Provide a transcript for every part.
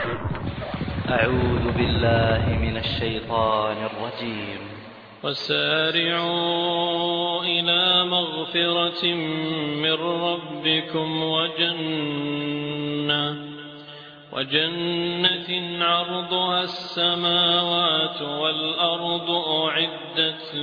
أعوذ بالله من الشيطان الرجيم وسارعوا إلى مغفرة من ربكم وجنة وجنة عرضها السماوات والأرض أعدت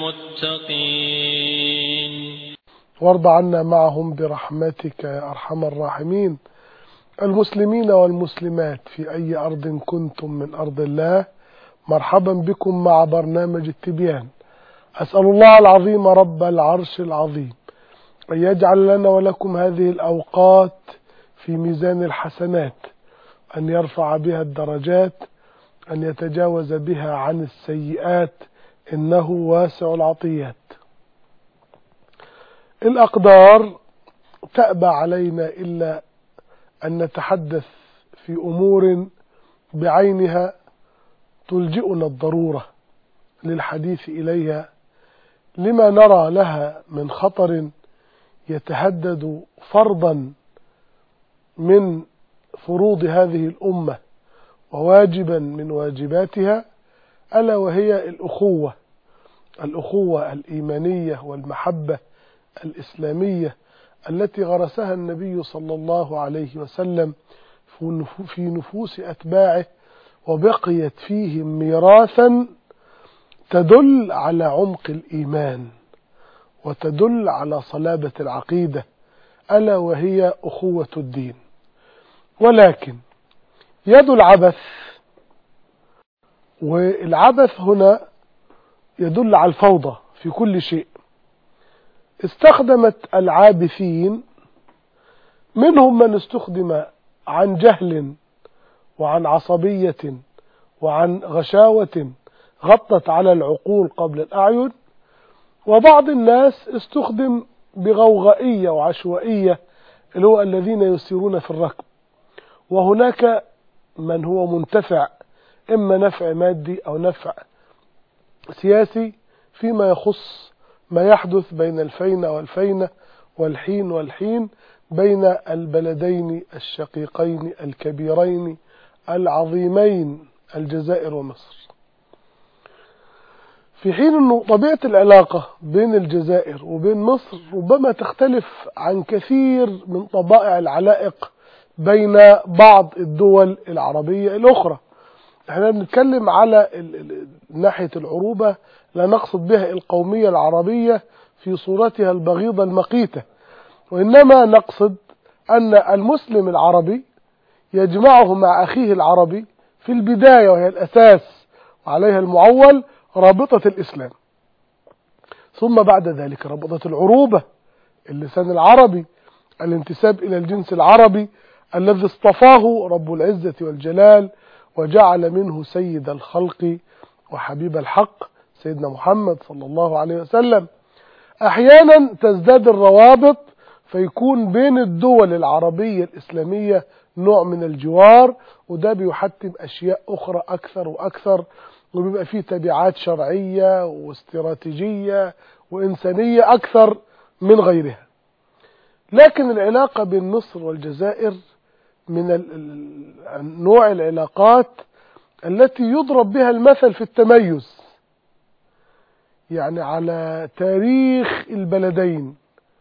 للمتقين وارض عنا معهم برحمتك يا أرحم الراحمين المسلمين والمسلمات في أي أرض كنتم من أرض الله مرحبا بكم مع برنامج التبيان أسأل الله العظيم رب العرش العظيم أن يجعل لنا ولكم هذه الأوقات في ميزان الحسنات أن يرفع بها الدرجات أن يتجاوز بها عن السيئات إنه واسع العطيات الأقدار تأبى علينا إلا أن نتحدث في أمور بعينها تلجئنا الضرورة للحديث إليها لما نرى لها من خطر يتهدد فرضا من فروض هذه الأمة وواجبا من واجباتها ألا وهي الأخوة الأخوة الإيمانية والمحبة الإسلامية التي غرسها النبي صلى الله عليه وسلم في نفوس أتباعه وبقيت فيهم ميراثا تدل على عمق الإيمان وتدل على صلابة العقيدة ألا وهي أخوة الدين ولكن يد العبث والعبث هنا يدل على الفوضى في كل شيء استخدمت العابثين منهم من استخدم عن جهل وعن عصبية وعن غشاوة غطت على العقول قبل الأعين وبعض الناس استخدم بغوغائية وعشوائية اللي هو الذين يسيرون في الركب وهناك من هو منتفع إما نفع مادي أو نفع سياسي فيما يخص ما يحدث بين الفينة والفينة والحين والحين بين البلدين الشقيقين الكبيرين العظيمين الجزائر ومصر في حين أنه طبيعة العلاقة بين الجزائر وبين مصر ربما تختلف عن كثير من طبائع العلائق بين بعض الدول العربية الأخرى احنا بنتكلم على ناحية العروبة لا نقصد بها القومية العربية في صورتها البغيضة المقيتة وإنما نقصد أن المسلم العربي يجمعه مع أخيه العربي في البداية وهي الأساس وعليها المعول رابطة الإسلام ثم بعد ذلك رابطة العروبة اللسان العربي الانتساب إلى الجنس العربي الذي اصطفاه رب العزة والجلال وجعل منه سيد الخلق وحبيب الحق سيدنا محمد صلى الله عليه وسلم أحيانا تزداد الروابط فيكون بين الدول العربية الإسلامية نوع من الجوار وده بيحتم أشياء أخرى أكثر وأكثر وبيبقى فيه تبعات شرعية واستراتيجية وإنسانية أكثر من غيرها لكن العلاقة بين مصر والجزائر من نوع العلاقات التي يضرب بها المثل في التميز يعني على تاريخ البلدين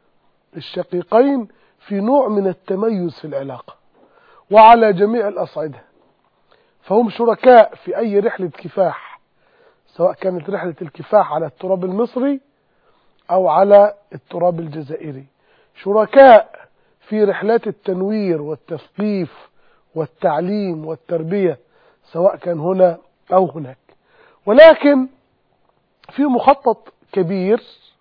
الشقيقين في نوع من التميز في العلاقة وعلى جميع الأصعدة فهم شركاء في أي رحلة كفاح سواء كانت رحلة الكفاح على التراب المصري أو على التراب الجزائري شركاء في رحلات التنوير والتثقيف والتعليم والتربية سواء كان هنا أو هناك ولكن في مخطط كبير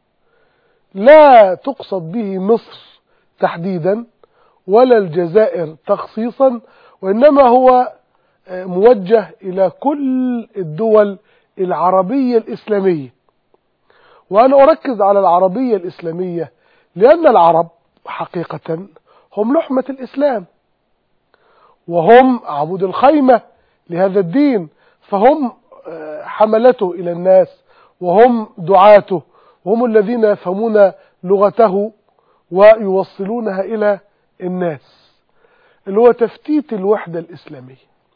لا تقصد به مصر تحديدا ولا الجزائر تخصيصا وإنما هو موجه إلى كل الدول العربية الإسلامية وأنا أركز على العربية الإسلامية لأن العرب حقيقة هم لحمة الإسلام وهم عبود الخيمة لهذا الدين فهم حملته إلى الناس وهم دعاته وهم الذين يفهمون لغته ويوصلونها إلى الناس اللي هو تفتيت الوحدة الإسلامية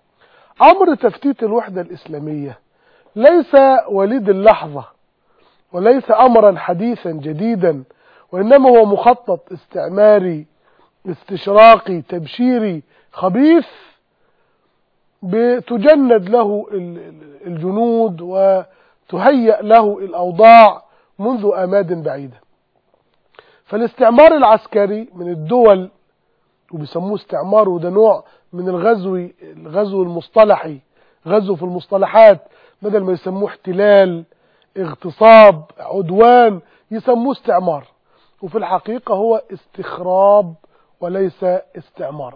أمر تفتيت الوحدة الإسلامية ليس وليد اللحظة وليس أمرا حديثا جديدا وإنما هو مخطط استعماري استشراقي تبشيري خبيث بتجند له الجنود وتهيأ له الأوضاع منذ آماد بعيدة فالاستعمار العسكري من الدول وبيسموه استعمار وده نوع من الغزو الغزو المصطلحي غزو في المصطلحات بدل ما يسموه احتلال اغتصاب عدوان يسموه استعمار وفي الحقيقة هو استخراب وليس استعمارا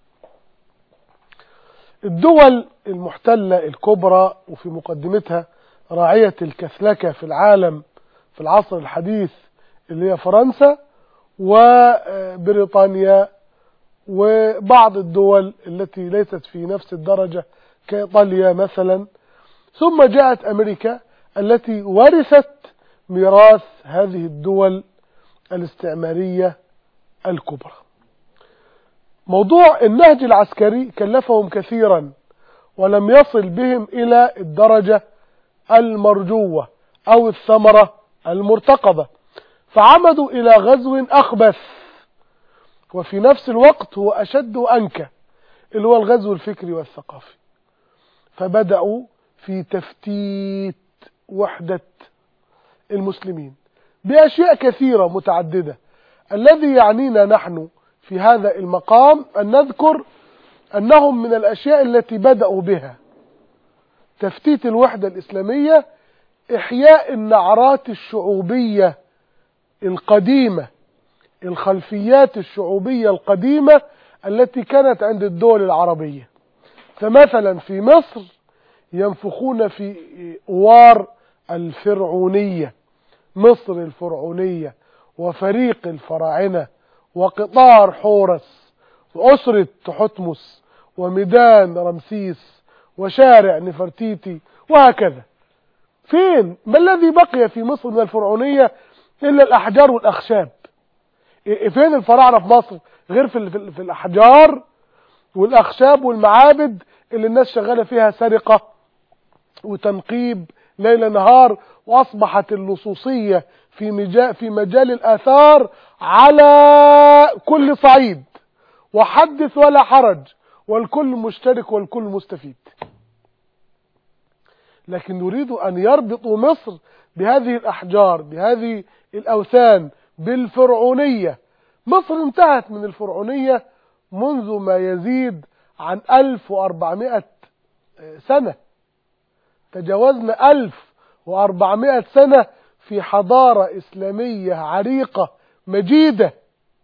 الدول المحتلة الكبرى وفي مقدمتها راعية الكثلكة في العالم في العصر الحديث اللي هي فرنسا وبريطانيا وبعض الدول التي ليست في نفس الدرجة كإيطاليا مثلا ثم جاءت أمريكا التي ورثت ميراث هذه الدول الاستعمارية الكبرى موضوع النهج العسكري كلفهم كثيرا ولم يصل بهم إلى الدرجة المرجوة أو الثمرة المرتقبة فعمدوا إلى غزو أخبث وفي نفس الوقت هو أشد أنكى اللي هو الغزو الفكري والثقافي فبدأوا في تفتيت وحدة المسلمين بأشياء كثيرة متعددة الذي يعنينا نحن في هذا المقام أن نذكر أنهم من الأشياء التي بدأوا بها تفتيت الوحدة الإسلامية إحياء النعرات الشعوبية القديمة الخلفيات الشعوبية القديمة التي كانت عند الدول العربية فمثلا في مصر ينفخون في أوار الفرعونية مصر الفرعونية وفريق الفراعنة وقطار حورس وأسرة تحتمس وميدان رمسيس وشارع نفرتيتي وهكذا فين ما الذي بقي في مصر من الفرعونية إلا الأحجار والأخشاب فين الفراعنة في مصر غير في, في الأحجار والأخشاب والمعابد اللي الناس شغالة فيها سرقة وتنقيب ليل نهار وأصبحت اللصوصية في مجال, في مجال الآثار على كل صعيد وحدث ولا حرج والكل مشترك والكل مستفيد لكن نريد أن يربطوا مصر بهذه الأحجار بهذه الأوثان بالفرعونية مصر انتهت من الفرعونية منذ ما يزيد عن 1400 سنة تجاوزنا 1400 سنة في حضارة إسلامية عريقة مجيدة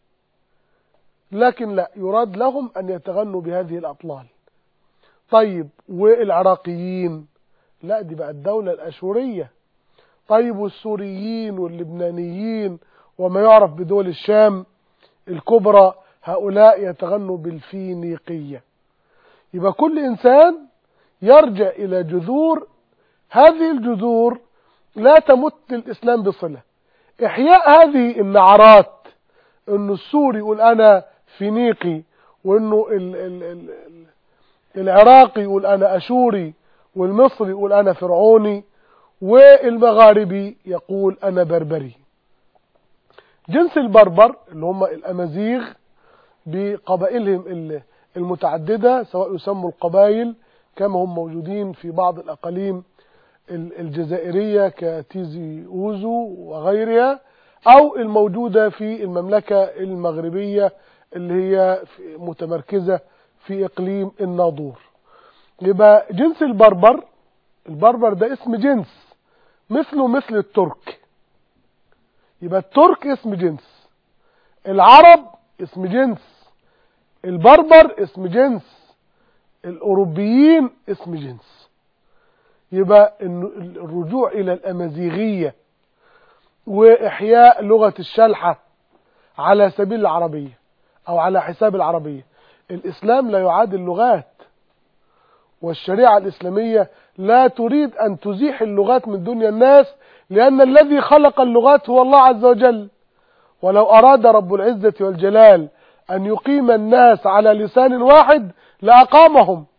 لكن لا يراد لهم أن يتغنوا بهذه الأطلال طيب والعراقيين لا دي بقى الدولة الأشورية طيب والسوريين واللبنانيين وما يعرف بدول الشام الكبرى هؤلاء يتغنوا بالفينيقية يبقى كل إنسان يرجع إلى جذور هذه الجذور لا تمت الإسلام بصلة إحياء هذه النعرات إنه السوري يقول أنا فينيقي وإنه ال ال ال العراقي يقول أنا أشوري والمصري يقول أنا فرعوني والمغاربي يقول أنا بربري جنس البربر اللي هم الأمازيغ بقبائلهم المتعددة سواء يسموا القبائل كما هم موجودين في بعض الأقاليم الجزائرية كتيزي أوزو وغيرها أو الموجودة في المملكة المغربية اللي هي متمركزة في إقليم الناظور يبقى جنس البربر البربر ده اسم جنس مثله مثل الترك يبقى الترك اسم جنس العرب اسم جنس البربر اسم جنس الأوروبيين اسم جنس يبقى الرجوع إلى الأمازيغية وإحياء لغة الشلحة على سبيل العربية أو على حساب العربية الإسلام لا يعاد اللغات والشريعة الإسلامية لا تريد أن تزيح اللغات من دنيا الناس لأن الذي خلق اللغات هو الله عز وجل ولو أراد رب العزة والجلال أن يقيم الناس على لسان واحد لأقامهم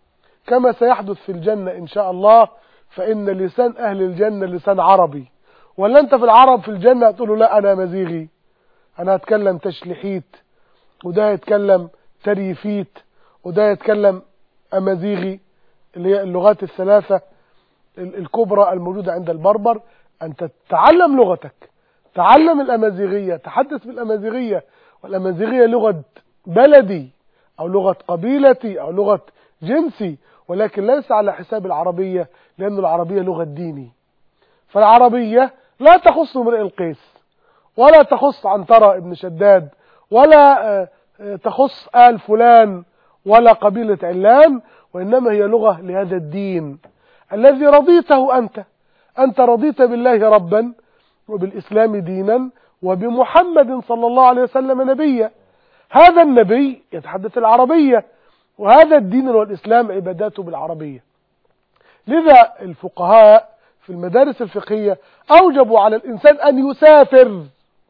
كما سيحدث في الجنة إن شاء الله فإن لسان أهل الجنة لسان عربي ولا أنت في العرب في الجنة تقول له لا أنا مزيغي أنا هتكلم تشليحيت وده يتكلم تريفيت وده يتكلم أمازيغي اللي هي اللغات الثلاثة ال- الكبرى الموجودة عند البربر أنت تتعلم لغتك تعلم الأمازيغية تحدث بالأمازيغية والأمازيغية لغة بلدي أو لغة قبيلتي أو لغة جنسي ولكن ليس على حساب العربية لأن العربية لغة ديني فالعربية لا تخص امرئ القيس ولا تخص عنترة ابن شداد ولا آه، آه، تخص آل فلان ولا قبيلة علان وإنما هي لغة لهذا الدين الذي رضيته أنت أنت رضيت بالله ربا وبالإسلام دينا وبمحمد صلى الله عليه وسلم نبيا هذا النبي يتحدث العربية وهذا الدين والإسلام عباداته بالعربية لذا الفقهاء في المدارس الفقهية أوجبوا على الإنسان أن يسافر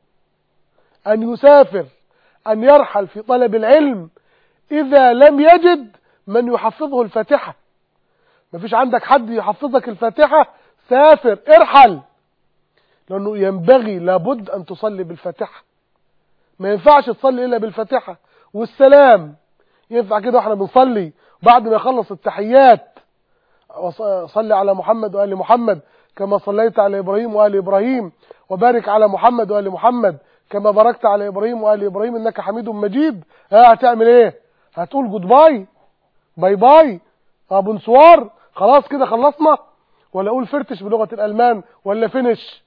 أن يسافر أن يرحل في طلب العلم إذا لم يجد من يحفظه الفاتحة ما فيش عندك حد يحفظك الفاتحة سافر ارحل لأنه ينبغي لابد أن تصلي بالفاتحة ما ينفعش تصلي إلا بالفاتحة والسلام ينفع كده واحنا بنصلي بعد ما يخلص التحيات وص- صلي على محمد وآل محمد كما صليت على إبراهيم وآل إبراهيم وبارك على محمد وآل محمد كما باركت على إبراهيم وآل إبراهيم إنك حميد مجيد ها هتعمل إيه هتقول جود باي باي باي اه بونسوار خلاص كده خلصنا ولا اقول فرتش بلغة الألمان ولا فينش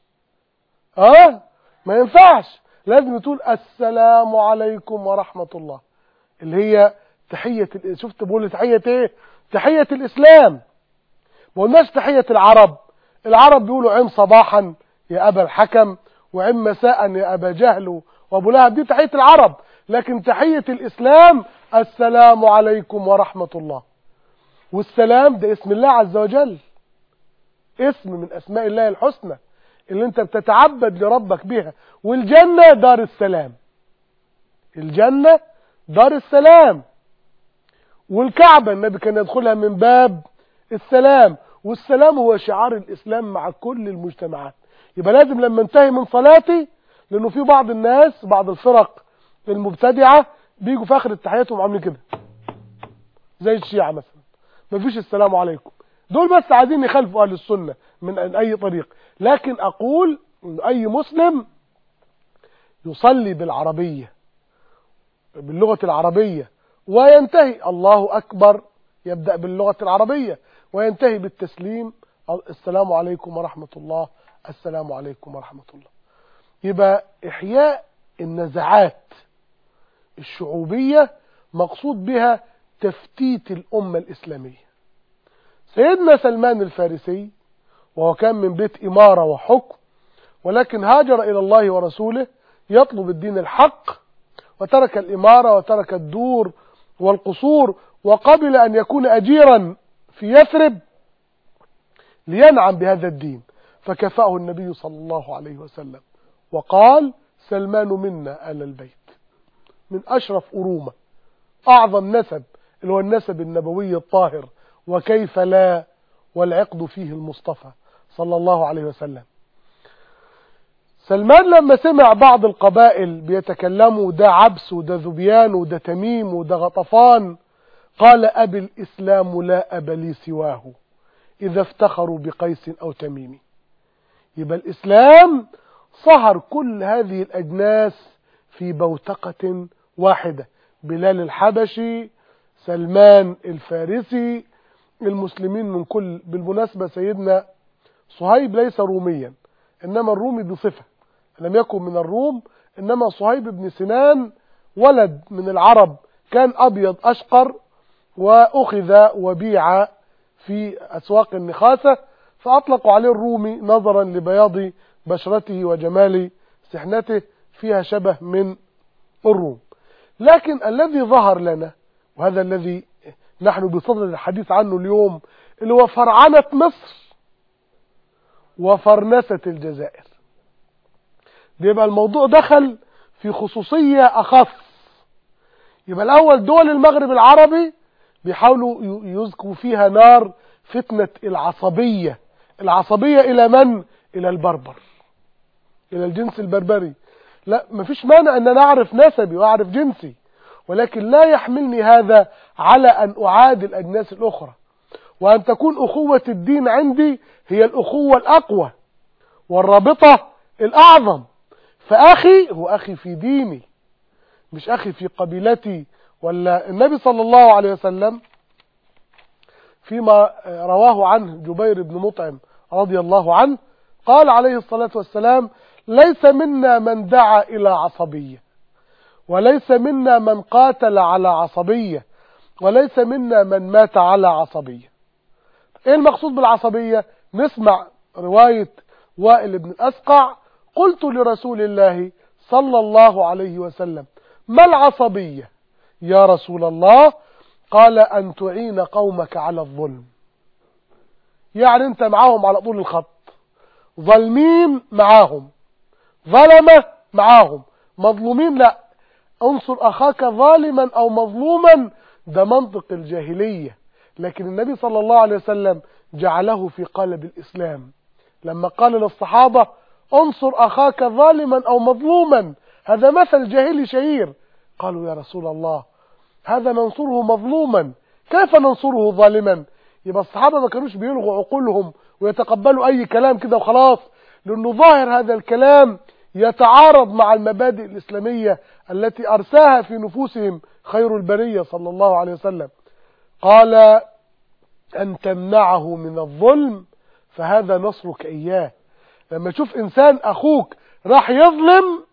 اه ما ينفعش لازم تقول السلام عليكم ورحمة الله اللي هي تحية ال- شفت بقول تحية ايه تحية الإسلام ما قلناش تحية العرب العرب بيقولوا عم صباحا يا أبا الحكم وعم مساء يا أبا جهل وأبو لهب دي تحية العرب لكن تحية الإسلام السلام عليكم ورحمة الله والسلام ده اسم الله عز وجل اسم من أسماء الله الحسنى اللي انت بتتعبد لربك بها والجنة دار السلام الجنة دار السلام والكعبة النبي كان يدخلها من باب السلام والسلام هو شعار الإسلام مع كل المجتمعات يبقى لازم لما انتهي من صلاتي لأنه في بعض الناس بعض الفرق المبتدعة بيجوا في آخر التحياتهم عاملين كده زي الشيعة مثلا مفيش السلام عليكم دول بس عايزين يخالفوا أهل السنة من أي طريق لكن أقول إن أي مسلم يصلي بالعربية باللغة العربية وينتهي الله أكبر يبدأ باللغة العربية وينتهي بالتسليم السلام عليكم ورحمة الله السلام عليكم ورحمة الله يبقى إحياء النزعات الشعوبية مقصود بها تفتيت الأمة الإسلامية سيدنا سلمان الفارسي وهو كان من بيت إمارة وحكم ولكن هاجر إلى الله ورسوله يطلب الدين الحق وترك الإمارة وترك الدور والقصور وقبل أن يكون أجيرا في يثرب لينعم بهذا الدين فكفأه النبي صلى الله عليه وسلم وقال سلمان منا آل البيت من أشرف أرومة أعظم نسب اللي هو النسب النبوي الطاهر وكيف لا والعقد فيه المصطفى صلى الله عليه وسلم سلمان لما سمع بعض القبائل بيتكلموا ده عبس وده ذبيان وده تميم وده غطفان قال أبي الإسلام لا أب لي سواه إذا افتخروا بقيس أو تميم يبقى الإسلام صهر كل هذه الأجناس في بوتقة واحدة بلال الحبشي سلمان الفارسي المسلمين من كل بالمناسبة سيدنا صهيب ليس روميا إنما الرومي بصفة لم يكن من الروم إنما صهيب بن سنان ولد من العرب كان أبيض أشقر وأخذ وبيع في أسواق النخاسة فأطلقوا عليه الرومي نظرا لبياض بشرته وجمال سحنته فيها شبه من الروم لكن الذي ظهر لنا وهذا الذي نحن بصدد الحديث عنه اليوم اللي هو فرعنة مصر وفرنسة الجزائر بيبقى الموضوع دخل في خصوصية أخص يبقى الأول دول المغرب العربي بيحاولوا ي- يزكوا فيها نار فتنة العصبية العصبية إلى من؟ إلى البربر إلى الجنس البربري لا مفيش مانع أن أنا أعرف نسبي وأعرف جنسي ولكن لا يحملني هذا على أن أعادي الأجناس الأخرى وأن تكون أخوة الدين عندي هي الأخوة الأقوى والرابطة الأعظم فأخي هو أخي في ديني مش أخي في قبيلتي ولا النبي صلى الله عليه وسلم فيما رواه عنه جبير بن مطعم رضي الله عنه قال عليه الصلاة والسلام ليس منا من دعا إلى عصبية وليس منا من قاتل على عصبية وليس منا من مات على عصبية ايه المقصود بالعصبية نسمع رواية وائل بن الأسقع قلت لرسول الله صلى الله عليه وسلم ما العصبية يا رسول الله قال أن تعين قومك على الظلم يعني انت معاهم على طول الخط ظالمين معاهم ظلمة معاهم مظلومين لا انصر أخاك ظالما أو مظلوما ده منطق الجاهلية لكن النبي صلى الله عليه وسلم جعله في قالب الإسلام لما قال للصحابة انصر أخاك ظالما أو مظلوما هذا مثل جاهلي شهير قالوا يا رسول الله هذا ننصره مظلوما كيف ننصره ظالما يبقى الصحابة ما كانوش بيلغوا عقولهم ويتقبلوا أي كلام كده وخلاص لأنه ظاهر هذا الكلام يتعارض مع المبادئ الإسلامية التي أرساها في نفوسهم خير البرية صلى الله عليه وسلم قال أن تمنعه من الظلم فهذا نصرك إياه لما تشوف إنسان أخوك راح يظلم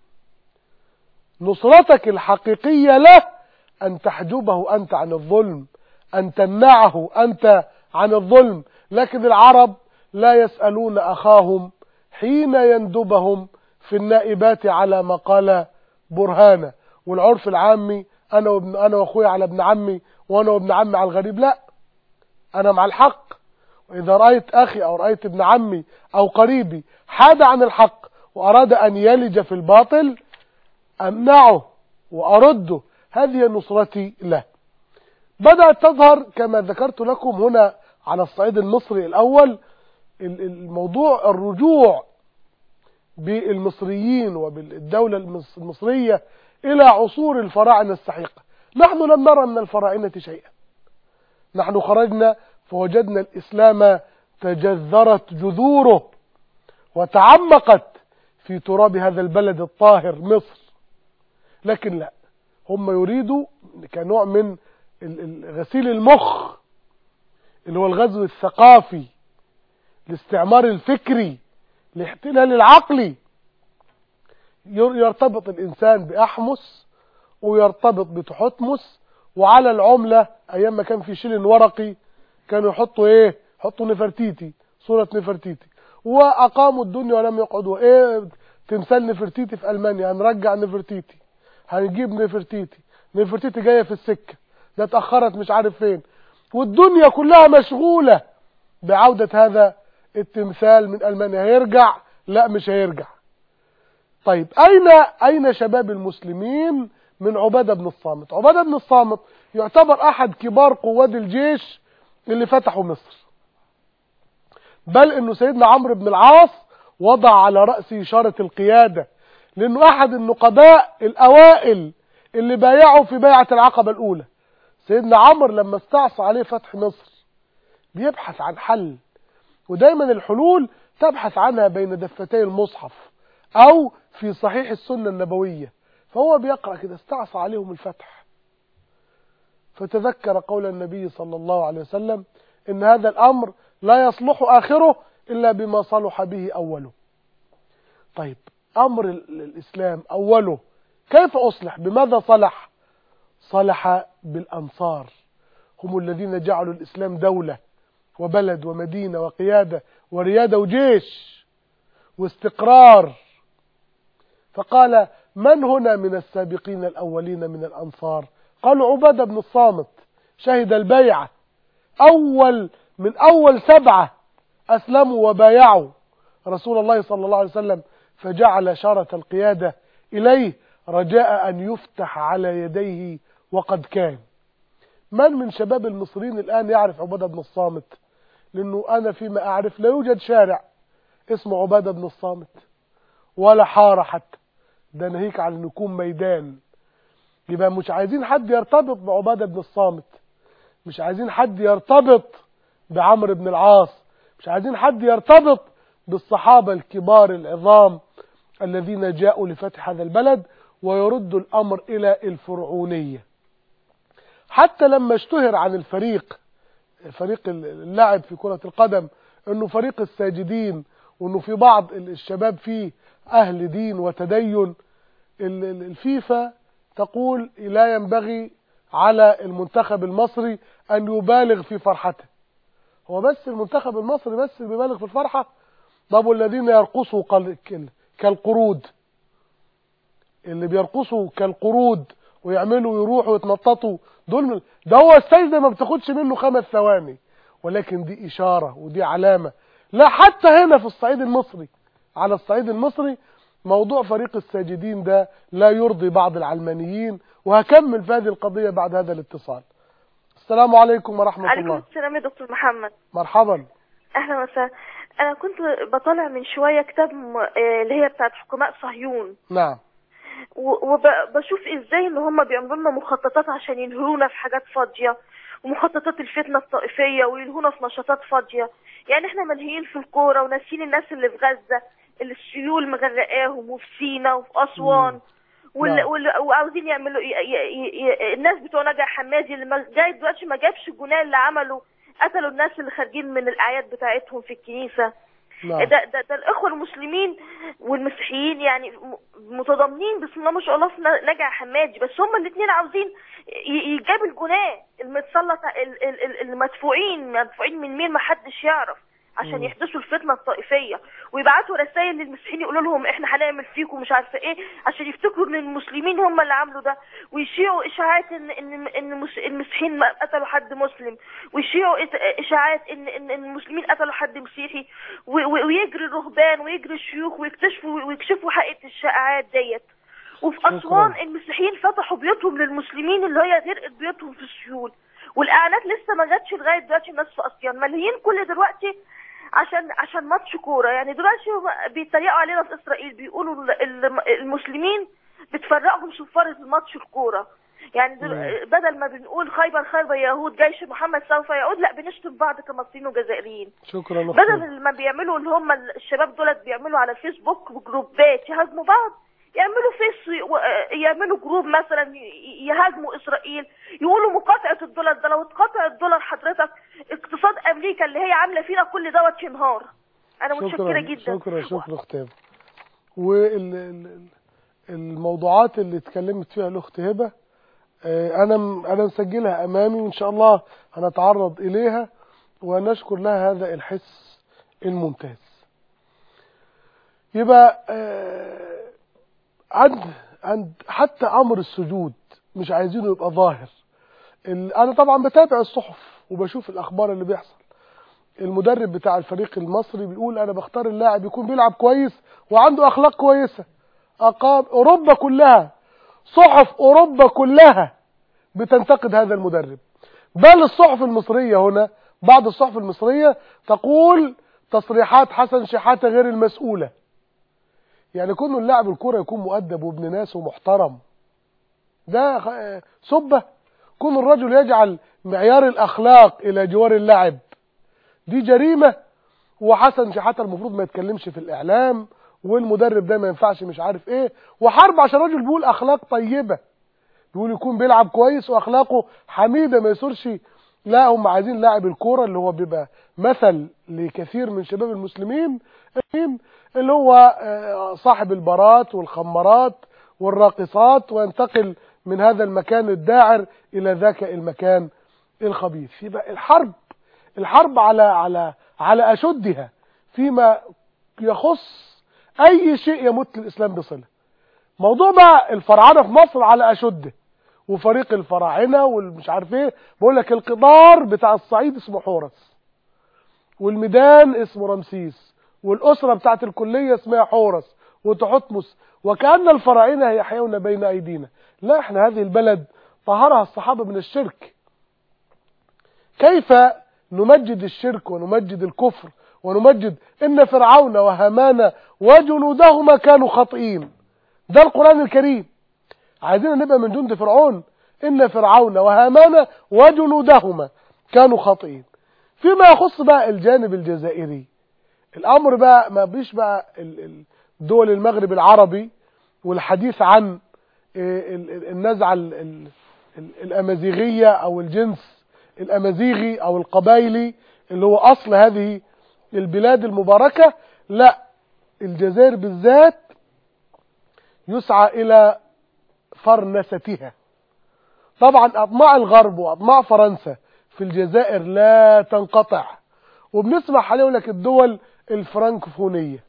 نصرتك الحقيقية له أن تحجبه أنت عن الظلم أن تمنعه أنت عن الظلم لكن العرب لا يسألون أخاهم حين يندبهم في النائبات على ما قال برهانة والعرف العامي أنا وابن أنا وأخويا على ابن عمي وأنا وابن عمي على الغريب لا أنا مع الحق وإذا رأيت أخي أو رأيت ابن عمي أو قريبي حاد عن الحق وأراد أن يلج في الباطل أمنعه وأرده هذه نصرتي له بدأت تظهر كما ذكرت لكم هنا على الصعيد المصري الأول الموضوع الرجوع بالمصريين وبالدولة المصرية إلى عصور الفراعنة السحيقة نحن لم نرى من الفراعنة شيئا نحن خرجنا فوجدنا الإسلام تجذرت جذوره وتعمقت في تراب هذا البلد الطاهر مصر لكن لا هم يريدوا كنوع من غسيل المخ اللي هو الغزو الثقافي الاستعمار الفكري الاحتلال العقلي يرتبط الإنسان بأحمس ويرتبط بتحتمس وعلى العملة أيام ما كان في شلن ورقي كانوا يحطوا إيه يحطوا نفرتيتي صورة نفرتيتي وأقاموا الدنيا ولم يقعدوا إيه تمثال نفرتيتي في ألمانيا هنرجع نفرتيتي هنجيب نفرتيتي نفرتيتي جاية في السكة ده اتأخرت مش عارف فين والدنيا كلها مشغولة بعودة هذا التمثال من ألمانيا هيرجع لا مش هيرجع طيب أين أين شباب المسلمين من عبادة بن الصامت عبادة بن الصامت يعتبر أحد كبار قواد الجيش اللي فتحوا مصر بل أنه سيدنا عمرو بن العاص وضع على رأسه إشارة القيادة لأنه أحد النقباء الأوائل اللي بايعوا في بيعة العقبة الأولى سيدنا عمرو لما استعصى عليه فتح مصر بيبحث عن حل ودايما الحلول تبحث عنها بين دفتي المصحف أو في صحيح السنة النبوية فهو بيقرأ كده استعصى عليهم الفتح فتذكر قول النبي صلى الله عليه وسلم إن هذا الأمر لا يصلح آخره إلا بما صلح به أوله طيب أمر الإسلام أوله كيف أصلح بماذا صلح صلح بالأنصار هم الذين جعلوا الإسلام دولة وبلد ومدينة وقيادة وريادة وجيش واستقرار فقال من هنا من السابقين الأولين من الأنصار قالوا عبادة بن الصامت شهد البيعة أول من أول سبعة أسلموا وبايعوا رسول الله صلى الله عليه وسلم فجعل شارة القيادة إليه رجاء أن يفتح على يديه وقد كان من من شباب المصريين الآن يعرف عبادة بن الصامت لأنه أنا فيما أعرف لا يوجد شارع اسمه عبادة بن الصامت ولا حارة حتى ده ناهيك عن انه يكون ميدان يبقى مش عايزين حد يرتبط بعبادة بن الصامت مش عايزين حد يرتبط بعمرو بن العاص مش عايزين حد يرتبط بالصحابة الكبار العظام الذين جاءوا لفتح هذا البلد ويردوا الأمر إلى الفرعونية حتى لما اشتهر عن الفريق فريق اللعب في كرة القدم انه فريق الساجدين وانه في بعض الشباب فيه اهل دين وتدين الفيفا تقول لا ينبغي على المنتخب المصري ان يبالغ في فرحته هو بس المنتخب المصري بس اللي بيبالغ في الفرحة طب والذين يرقصوا كالقرود اللي بيرقصوا كالقرود ويعملوا يروحوا يتنططوا دول ده هو السجدة ما بتاخدش منه خمس ثواني ولكن دي إشارة ودي علامة لا حتى هنا في الصعيد المصري على الصعيد المصري موضوع فريق الساجدين ده لا يرضي بعض العلمانيين وهكمل في هذه القضية بعد هذا الاتصال السلام عليكم ورحمة عليكم الله السلام يا دكتور محمد مرحبا اهلا وسهلا انا كنت بطالع من شويه كتاب م- آه، اللي هي بتاعت حكماء صهيون نعم وبشوف ازاي ان هم بيعملوا لنا مخططات عشان ينهرونا في حاجات فاضيه ومخططات الفتنه الطائفيه وينهونا في نشاطات فاضيه يعني احنا ملهيين في الكوره وناسيين الناس اللي في غزه اللي السيول مغرقاهم وفي سينا وفي اسوان وال... نعم. وال... وعاوزين يعملوا ي... ي... ي... الناس بتوع نجا حمادي اللي ما- جاي دلوقتي ما جابش الجناه اللي عملوا قتلوا الناس اللي خارجين من الاعياد بتاعتهم في الكنيسه نعم ده, ده, ده الاخوه المسلمين والمسيحيين يعني م- متضامنين بسم الله ما شاء الله في ن- نجع حمادي بس هما الاثنين عاوزين ي- يجاب الجناه المتسلط ال- ال- ال- المدفوعين مدفوعين من مين ما حدش يعرف عشان يحدثوا الفتنه الطائفيه ويبعتوا رسائل للمسيحيين يقولوا لهم احنا هنعمل فيكم مش عارفه ايه عشان يفتكروا ان المسلمين هم اللي عملوا ده ويشيعوا اشاعات ان ان ان المس- المسيحيين ما قتلوا حد مسلم ويشيعوا إت- اشاعات ان ان إن المسلمين قتلوا حد مسيحي و- و- ويجري الرهبان ويجري الشيوخ ويكتشفوا ويكشفوا حقيقه الشائعات ديت وفي شكراً. اسوان المسيحيين فتحوا بيوتهم للمسلمين اللي هي غرقت بيوتهم في السيول والاعلانات لسه ما جاتش لغايه دلوقتي الناس في اسيان مليين كل دلوقتي عشان عشان ماتش كوره يعني دلوقتي هم بيتريقوا علينا في اسرائيل بيقولوا ال- ال- المسلمين بتفرقهم صفاره الماتش الكوره يعني دل... بدل ما بنقول خيبر خيبر يهود جيش محمد سوف يعود لا بنشتم بعض كمصريين وجزائريين شكرا أختي. بدل ما بيعملوا اللي هم الشباب دولت بيعملوا على الفيسبوك جروبات يهاجموا بعض يعملوا فيس و- يعملوا جروب مثلا ي- يهاجموا اسرائيل يقولوا مقاطعه الدولار ده لو اتقطع الدولار حضرتك اقتصاد امريكا اللي هي عامله فينا كل دوت ينهار انا متشكره شكرا جدا شكرا شكرا اختي والموضوعات اللي اتكلمت فيها الاخت هبه آه، انا م- انا مسجلها امامي وان شاء الله هنتعرض اليها ونشكر لها هذا الحس الممتاز يبقى آه، عند عند حتى امر السجود مش عايزينه يبقى ظاهر ال- انا طبعا بتابع الصحف وبشوف الاخبار اللي بيحصل المدرب بتاع الفريق المصري بيقول انا بختار اللاعب يكون بيلعب كويس وعنده اخلاق كويسه اقام اوروبا كلها صحف اوروبا كلها بتنتقد هذا المدرب بل الصحف المصريه هنا بعض الصحف المصريه تقول تصريحات حسن شحاته غير المسؤوله يعني كون اللاعب الكره يكون مؤدب وابن ناس ومحترم ده خ- سبه كون الرجل يجعل معيار الاخلاق الى جوار اللاعب دي جريمة وحسن شحاتة المفروض ما يتكلمش في الإعلام والمدرب ده ما ينفعش مش عارف إيه وحرب عشان راجل بيقول أخلاق طيبة بيقول يكون بيلعب كويس وأخلاقه حميدة ما يصيرش لا هم عايزين لاعب الكورة اللي هو بيبقى مثل لكثير من شباب المسلمين اللي هو آه، صاحب البارات والخمارات والراقصات وينتقل من هذا المكان الداعر إلى ذاك المكان الخبيث يبقى الحرب الحرب على على على اشدها فيما يخص اي شيء يمت الاسلام بصله موضوع بقى الفراعنه في مصر على اشده وفريق الفراعنه والمش عارف ايه بقول لك القطار بتاع الصعيد اسمه حورس والميدان اسمه رمسيس والاسره بتاعت الكليه اسمها حورس وتحتمس وكأن الفراعنه يحيون بين ايدينا لا احنا هذه البلد طهرها الصحابه من الشرك كيف نمجد الشرك ونمجد الكفر ونمجد إن فرعون وهامان وجنودهما كانوا خاطئين ده القرآن الكريم عايزين نبقى من جند فرعون إن فرعون وهامان وجنودهما كانوا خاطئين فيما يخص بقى الجانب الجزائري الأمر بقى ما بيش بقى ال- ال- دول المغرب العربي والحديث عن إيه، ال- ال- النزعة ال- ال- ال- الأمازيغية أو الجنس الأمازيغي أو القبائلي اللي هو أصل هذه البلاد المباركة لا الجزائر بالذات يسعى إلى فرنستها طبعا أطماع الغرب وأطماع فرنسا في الجزائر لا تنقطع وبنسمع حاليا يقول لك الدول الفرنكفونية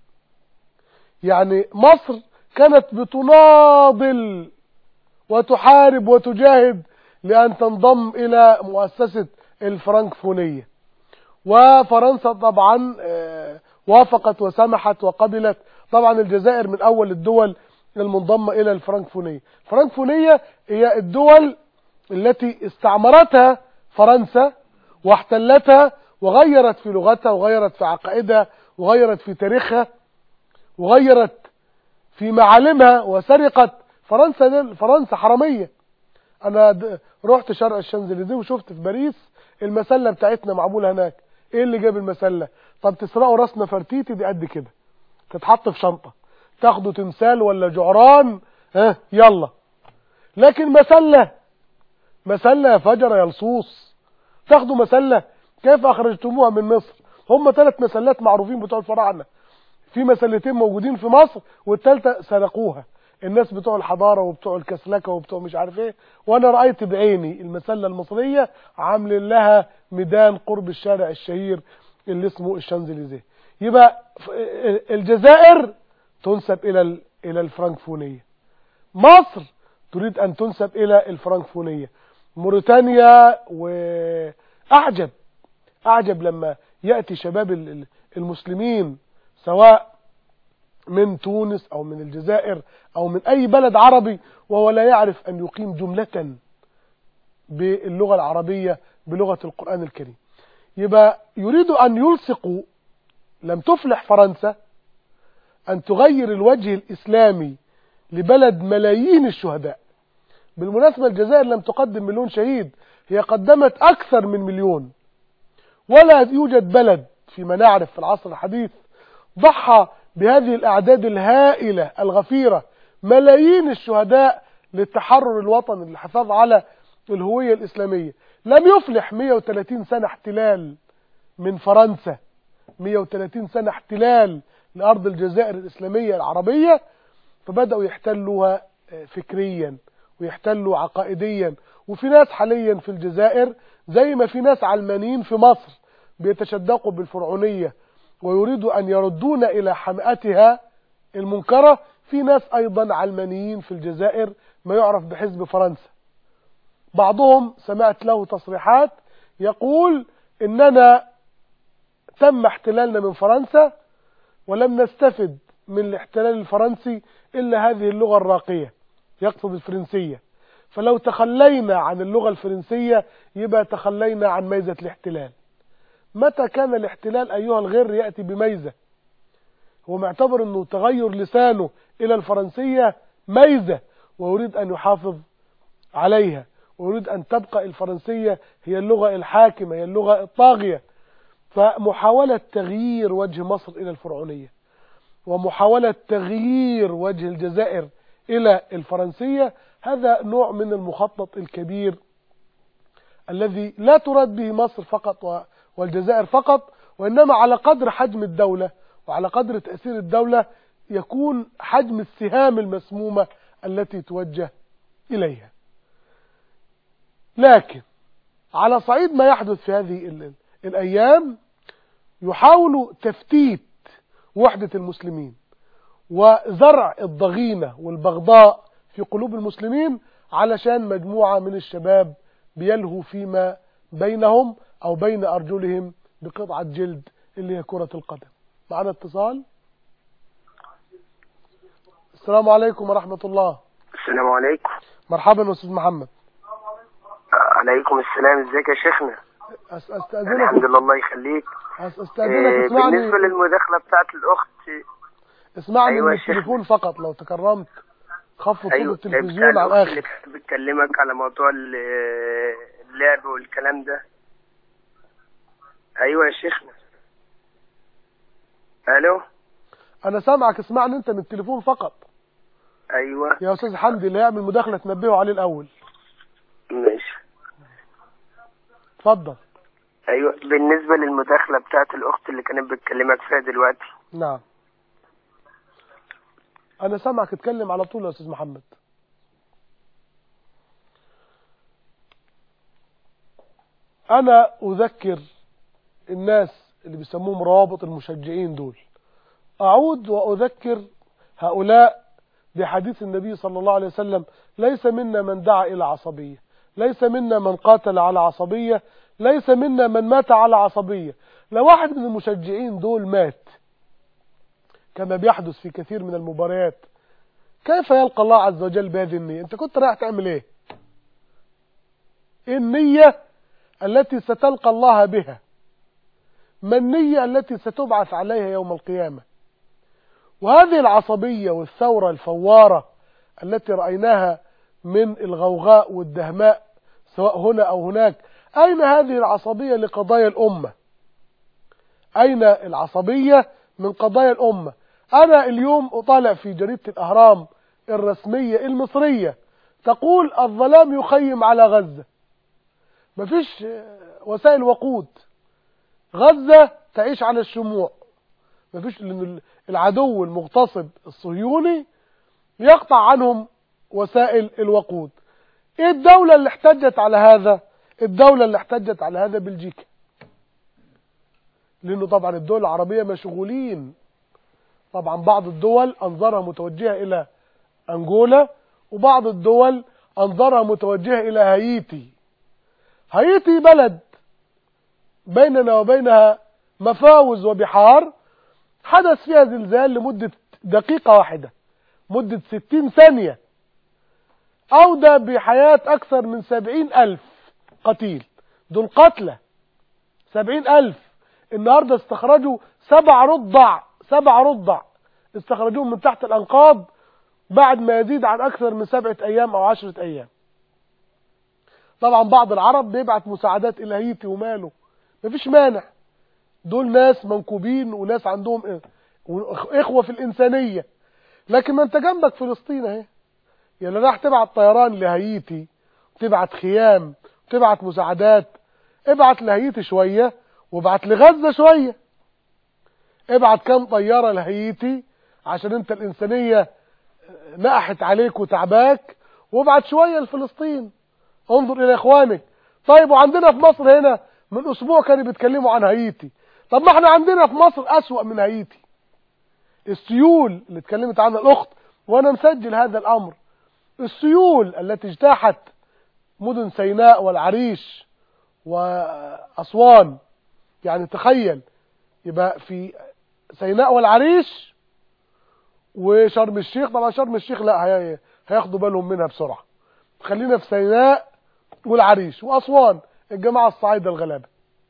يعني مصر كانت بتناضل وتحارب وتجاهد لأن تنضم إلى مؤسسة الفرنكفونية وفرنسا طبعا آه، وافقت وسمحت وقبلت طبعا الجزائر من أول الدول المنضمة إلى الفرنكفونية الفرنكفونية هي الدول التي استعمرتها فرنسا واحتلتها وغيرت في لغتها وغيرت في عقائدها وغيرت في تاريخها وغيرت في معالمها وسرقت فرنسا دي فرنسا حرامية انا د- رحت شرق الشانزليزيه وشفت في باريس المسلة بتاعتنا معمولة هناك ايه اللي جاب المسلة طب تسرقوا راس نفرتيتي دي قد كده تتحط في شنطة تاخدوا تمثال ولا جعران ها يلا لكن مسلة مسلة يا فجر يا لصوص تاخدوا مسلة كيف اخرجتموها من مصر هم ثلاث مسلات معروفين بتوع الفراعنة في مسلتين موجودين في مصر والثالثه سرقوها الناس بتوع الحضاره وبتوع الكسلكه وبتوع مش عارف ايه وانا رايت بعيني المسله المصريه عامل لها ميدان قرب الشارع الشهير اللي اسمه الشانزليزيه يبقى ف- الجزائر تنسب الى ال- الى الفرنكفونيه مصر تريد ان تنسب الى الفرنكفونيه موريتانيا واعجب اعجب لما ياتي شباب ال- ال- المسلمين سواء من تونس او من الجزائر او من اي بلد عربي وهو لا يعرف ان يقيم جملة باللغة العربية بلغة القرآن الكريم يبقى يريد ان يلصقوا لم تفلح فرنسا ان تغير الوجه الاسلامي لبلد ملايين الشهداء بالمناسبة الجزائر لم تقدم مليون شهيد هي قدمت اكثر من مليون ولا يوجد بلد فيما نعرف في العصر الحديث ضحى بهذه الأعداد الهائلة الغفيرة ملايين الشهداء للتحرر الوطني للحفاظ على الهوية الإسلامية لم يفلح 130 سنة احتلال من فرنسا 130 سنة احتلال لأرض الجزائر الإسلامية العربية فبدأوا يحتلوها آه، فكريا ويحتلوا عقائديا وفي ناس حاليا في الجزائر زي ما في ناس علمانيين في مصر بيتشدقوا بالفرعونية ويريدوا أن يردون إلى حمأتها المنكرة في ناس أيضا علمانيين في الجزائر ما يعرف بحزب فرنسا بعضهم سمعت له تصريحات يقول إننا تم احتلالنا من فرنسا ولم نستفد من الاحتلال الفرنسي إلا هذه اللغة الراقية يقصد الفرنسية فلو تخلينا عن اللغة الفرنسية يبقى تخلينا عن ميزة الاحتلال متى كان الاحتلال أيها الغير يأتي بميزة هو معتبر أنه تغير لسانه إلى الفرنسية ميزة ويريد أن يحافظ عليها ويريد أن تبقى الفرنسية هي اللغة الحاكمة هي اللغة الطاغية فمحاولة تغيير وجه مصر إلى الفرعونية ومحاولة تغيير وجه الجزائر إلى الفرنسية هذا نوع من المخطط الكبير الذي لا تراد به مصر فقط و- والجزائر فقط وإنما على قدر حجم الدولة وعلى قدر تأثير الدولة يكون حجم السهام المسمومة التي توجه إليها لكن على صعيد ما يحدث في هذه ال- الأيام يحاول تفتيت وحدة المسلمين وزرع الضغينة والبغضاء في قلوب المسلمين علشان مجموعة من الشباب بيلهوا فيما بينهم أو بين أرجلهم بقطعة جلد اللي هي كرة القدم معنا اتصال السلام عليكم ورحمة الله السلام عليكم مرحبا أستاذ محمد عليكم السلام ازيك يا شيخنا أس- الحمد استاذنك لله الله يخليك أس- آه، استاذنك اسمعني بالنسبة للمداخلة بتاعت الأخت اسمعني أيوة من يا شيخ. التليفون فقط لو تكرمت خفض صوت أيوة التلفزيون بتاع على الأخت اللي الاخر كانت بتكلمك على موضوع ال- اللعب والكلام ده أيوة يا شيخنا ألو انا سامعك اسمعني انت من التليفون فقط أيوة يا استاذ حمدي اللي يعمل مداخله تنبهه عليه الاول ماشي اتفضل أيوة بالنسبة للمداخلة بتاعت الأخت اللي كانت بتكلمك فيها دلوقتي نعم انا سامعك اتكلم على طول يا استاذ محمد انا اذكر الناس اللي بيسموهم روابط المشجعين دول اعود واذكر هؤلاء بحديث النبي صلى الله عليه وسلم ليس منا من دعا الى عصبيه ليس منا من قاتل على عصبيه ليس منا من مات على عصبيه لو واحد من المشجعين دول مات كما بيحدث في كثير من المباريات كيف يلقى الله عز وجل بهذه النية انت كنت رايح تعمل ايه إيه النية التي ستلقى الله بها ما النية التي ستبعث عليها يوم القيامة وهذه العصبية والثورة الفوارة التي رأيناها من الغوغاء والدهماء سواء هنا أو هناك أين هذه العصبية لقضايا الأمة أين العصبية من قضايا الأمة أنا اليوم أطالع في جريدة الأهرام الرسمية المصرية تقول الظلام يخيم على غزة مفيش وسائل وقود غزة تعيش على الشموع مفيش لأن العدو المغتصب الصهيوني يقطع عنهم وسائل الوقود ايه الدولة اللي احتجت على هذا الدولة اللي احتجت على هذا بلجيكا لانه طبعا الدول العربية مشغولين طبعا بعض الدول انظارها متوجهة الى انجولا وبعض الدول انظارها متوجهة الى هايتي هايتي بلد بيننا وبينها مفاوز وبحار حدث فيها زلزال لمدة دقيقة واحدة مدة ستين ثانية أودى بحياة أكثر من سبعين ألف قتيل دول قتلى سبعين ألف النهاردة استخرجوا سبع رضع سبع رضع استخرجوهم من تحت الأنقاض بعد ما يزيد عن أكثر من سبعة أيام أو عشرة أيام طبعا بعض العرب بيبعت مساعدات إلى هايتي وماله مفيش مانع دول ناس منكوبين وناس عندهم إخوة في الإنسانية لكن ما أنت جنبك فلسطين اهي يعني راح تبعت طيران لهايتي تبعت خيام تبعت مساعدات ابعت لهايتي شوية وابعت لغزة شوية ابعت كام طيارة لهايتي عشان انت الإنسانية نقحت عليك وتعباك وابعت شوية لفلسطين انظر إلى إخوانك طيب وعندنا في مصر هنا من أسبوع كانوا بيتكلموا عن هايتي طب ما احنا عندنا في مصر أسوأ من هايتي السيول اللي اتكلمت عنها الأخت وأنا مسجل هذا الأمر السيول التي اجتاحت مدن سيناء والعريش وأسوان يعني تخيل يبقى في سيناء والعريش وشرم الشيخ طبعا شرم الشيخ لا هي هياخدوا بالهم منها بسرعة خلينا في سيناء والعريش وأسوان الجماعة الصعايدة الغلابة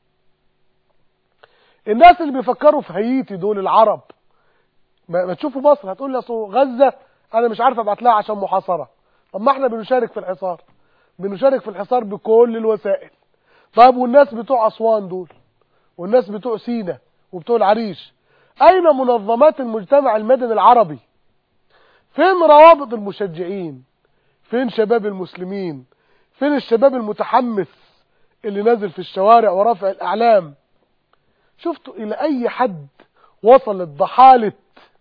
الناس اللي بيفكروا في هايتي دول العرب ما, ما تشوفوا مصر هتقول لي اصل غزة انا مش عارف ابعت لها عشان محاصرة طب ما احنا بنشارك في الحصار بنشارك في الحصار بكل الوسائل طيب والناس بتوع اسوان دول والناس بتوع سينا وبتوع العريش اين منظمات المجتمع المدني العربي فين روابط المشجعين فين شباب المسلمين فين الشباب المتحمس اللي نازل في الشوارع ورافع الاعلام شفتوا الى اي حد وصلت ضحالة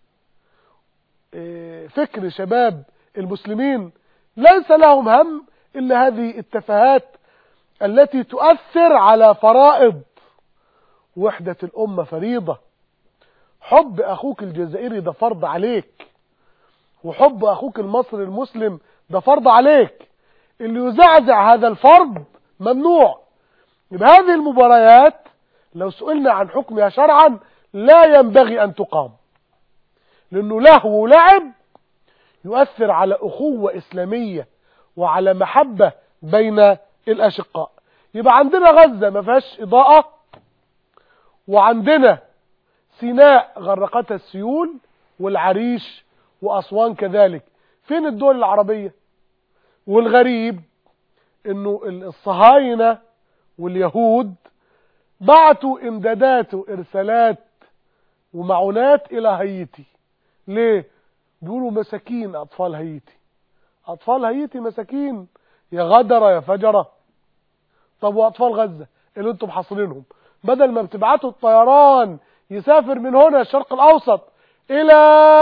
فكر شباب المسلمين ليس لهم هم الا هذه التفاهات التي تؤثر على فرائض وحدة الامة فريضة حب اخوك الجزائري ده فرض عليك وحب اخوك المصري المسلم ده فرض عليك اللي يزعزع هذا الفرض ممنوع يبقى هذه المباريات لو سئلنا عن حكمها شرعا لا ينبغي أن تقام لأنه لهو ولعب يؤثر على أخوة إسلامية وعلى محبة بين الأشقاء يبقى عندنا غزة ما فيهاش إضاءة وعندنا سيناء غرقتها السيول والعريش وأسوان كذلك فين الدول العربية والغريب انه الصهاينة واليهود بعتوا امدادات وارسالات ومعونات الى هايتي ليه بيقولوا مساكين اطفال هايتي اطفال هايتي مساكين يا غدرة يا فجرة طب واطفال غزة اللي انتم حاصرينهم بدل ما بتبعتوا الطيران يسافر من هنا الشرق الاوسط الى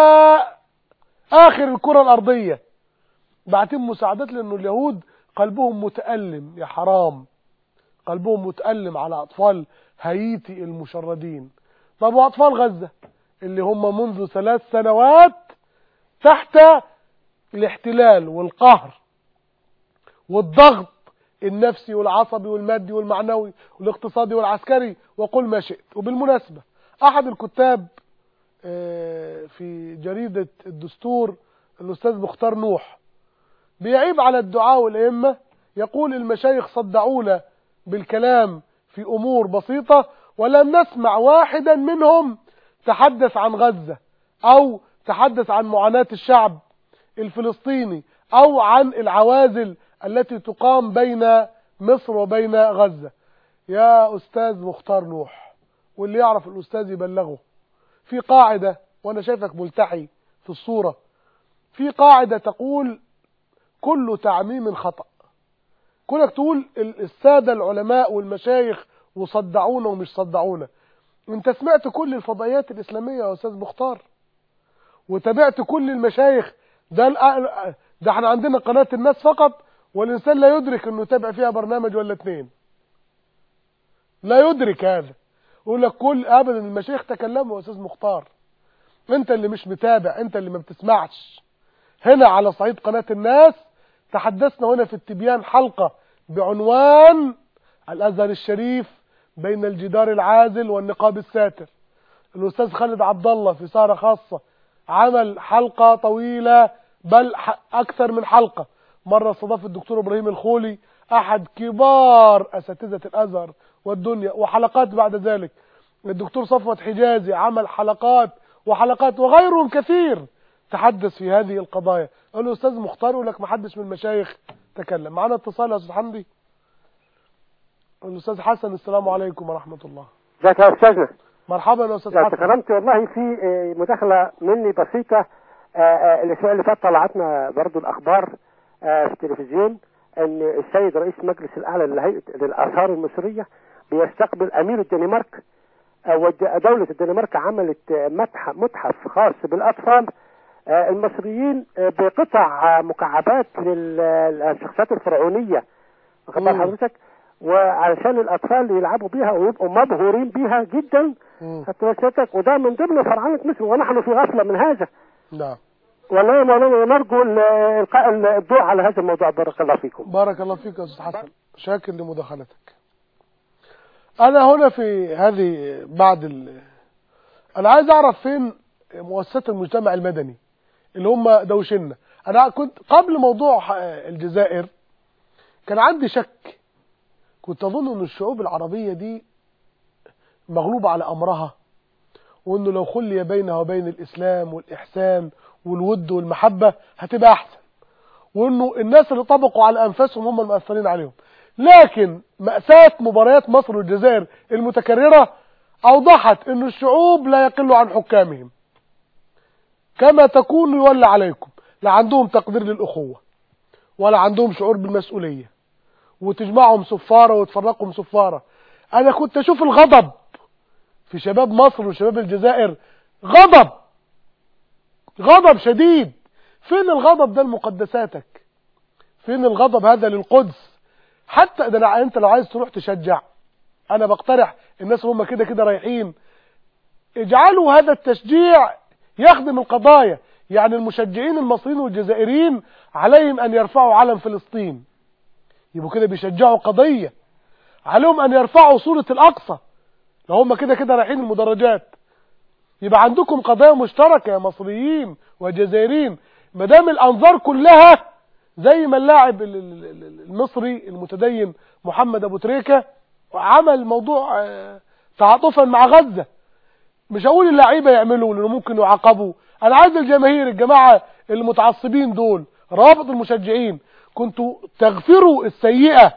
اخر الكرة الارضية بعتين مساعدات لانه اليهود قلبهم متألم يا حرام قلبهم متألم على اطفال هايتي المشردين طب واطفال غزة اللي هم منذ ثلاث سنوات تحت الاحتلال والقهر والضغط النفسي والعصبي والمادي والمعنوي والاقتصادي والعسكري وقل ما شئت وبالمناسبة احد الكتاب في جريدة الدستور الاستاذ مختار نوح بيعيب على الدعاء والائمه يقول المشايخ صدعونا بالكلام في امور بسيطة ولم نسمع واحدا منهم تحدث عن غزة او تحدث عن معاناة الشعب الفلسطيني او عن العوازل التي تقام بين مصر وبين غزة يا استاذ مختار نوح واللي يعرف الاستاذ يبلغه في قاعدة وانا شايفك ملتحي في الصورة في قاعدة تقول كل تعميم خطأ كونك تقول السادة العلماء والمشايخ وصدعونا ومش صدعونا انت سمعت كل الفضائيات الاسلامية يا استاذ مختار وتابعت كل المشايخ ده ده احنا عندنا قناة الناس فقط والانسان لا يدرك انه يتابع فيها برنامج ولا اتنين لا يدرك هذا يقول لك كل ابدا المشايخ تكلموا يا استاذ مختار انت اللي مش متابع انت اللي ما بتسمعش هنا على صعيد قناة الناس تحدثنا هنا في التبيان حلقة بعنوان الازهر الشريف بين الجدار العازل والنقاب الساتر الاستاذ خالد عبد الله في سهرة خاصة عمل حلقة طويلة بل اكثر من حلقة مرة استضاف الدكتور ابراهيم الخولي احد كبار اساتذة الازهر والدنيا وحلقات بعد ذلك الدكتور صفوت حجازي عمل حلقات وحلقات وغيرهم كثير تحدث في هذه القضايا قال له استاذ مختار يقول لك ما حدش من المشايخ تكلم معانا اتصال يا استاذ حمدي الاستاذ حسن السلام عليكم ورحمه الله ازيك يا استاذنا مرحبا يا استاذ لو حسن تكرمت والله في آه، مداخله مني بسيطه آه، آه، الاسبوع اللي فات طلعتنا برضو الاخبار آه، في التلفزيون ان السيد رئيس مجلس الاعلى للهيئه للاثار المصريه بيستقبل امير الدنمارك آه، ود- دولة الدنمارك عملت آه، متحف متحف خاص بالأطفال آه، المصريين آه، بقطع آه، مكعبات لل- للشخصيات الفرعونية واخد بال مم. حضرتك وعلشان الأطفال يلعبوا بيها ويبقوا مبهورين بيها جدا مم. خدت بال حضرتك وده من ضمن فرعنة مصر ونحن في غفلة من هذا نعم والله يا مولانا نرجو ال- إلقاء الضوء على هذا الموضوع بارك الله فيكم بارك الله فيك يا استاذ حسن شاكر لمداخلتك انا هنا في هذه بعد ال... انا عايز اعرف فين مؤسسات المجتمع المدني اللي هم دوشنا انا كنت قبل موضوع ح- الجزائر كان عندي شك كنت اظن ان الشعوب العربية دي مغلوبة على امرها وانه لو خلي بينها وبين الاسلام والاحسان والود والمحبة هتبقى احسن وانه الناس اللي طبقوا على انفسهم هم المؤثرين عليهم لكن مأساة مباريات مصر والجزائر المتكررة اوضحت ان الشعوب لا يقل عن حكامهم كما تكون يولى عليكم لا عندهم تقدير للأخوة ولا عندهم شعور بالمسؤولية وتجمعهم صفارة وتفرقهم صفارة انا كنت اشوف الغضب في شباب مصر وشباب الجزائر غضب غضب شديد فين الغضب ده لمقدساتك فين الغضب هذا للقدس حتى ده أنا- انت لو عايز تروح تشجع انا بقترح الناس اللي هم كده كده رايحين اجعلوا هذا التشجيع يخدم القضايا يعني المشجعين المصريين والجزائريين عليهم ان يرفعوا علم فلسطين يبقوا كده بيشجعوا قضية عليهم ان يرفعوا صورة الاقصى لو هم كده كده رايحين المدرجات يبقى عندكم قضايا مشتركة يا مصريين وجزائريين ما دام الانظار كلها زي ما اللاعب ال- ال- ال- المصري المتدين محمد ابو تريكه عمل موضوع آه، تعاطفا مع غزه مش هقول اللعيبه يعملوا لانه ممكن يعاقبوا انا عايز الجماهير الجماعه المتعصبين دول رابط المشجعين كنتوا تغفروا السيئه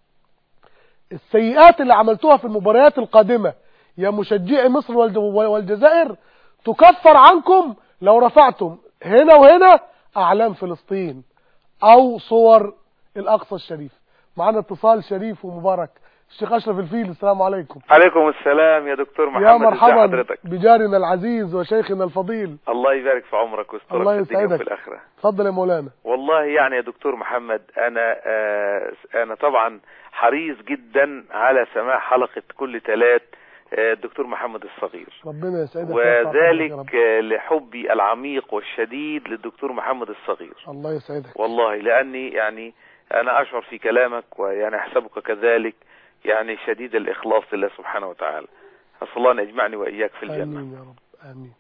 السيئات اللي عملتوها في المباريات القادمه يا مشجعي مصر والج- والجزائر تكفر عنكم لو رفعتم هنا وهنا اعلام فلسطين او صور الاقصى الشريف معانا اتصال شريف ومبارك الشيخ اشرف الفيل السلام عليكم عليكم السلام يا دكتور محمد يا ازي مرحبا حضرتك بجارنا العزيز وشيخنا الفضيل الله يبارك في عمرك ويسترك الله في الدنيا يسعدك. وفي الاخره اتفضل يا مولانا والله يعني يا دكتور محمد انا آه انا طبعا حريص جدا على سماع حلقه كل ثلاث الدكتور محمد الصغير ربنا يسعدك ويرفع قدرك يا رب. وذلك آه، لحبي العميق والشديد للدكتور محمد الصغير الله يسعدك والله لاني يعني انا اشعر في كلامك ويعني احسبك كذلك يعني شديد الاخلاص لله سبحانه وتعالى اسال الله ان يجمعني واياك في الجنه امين يا رب امين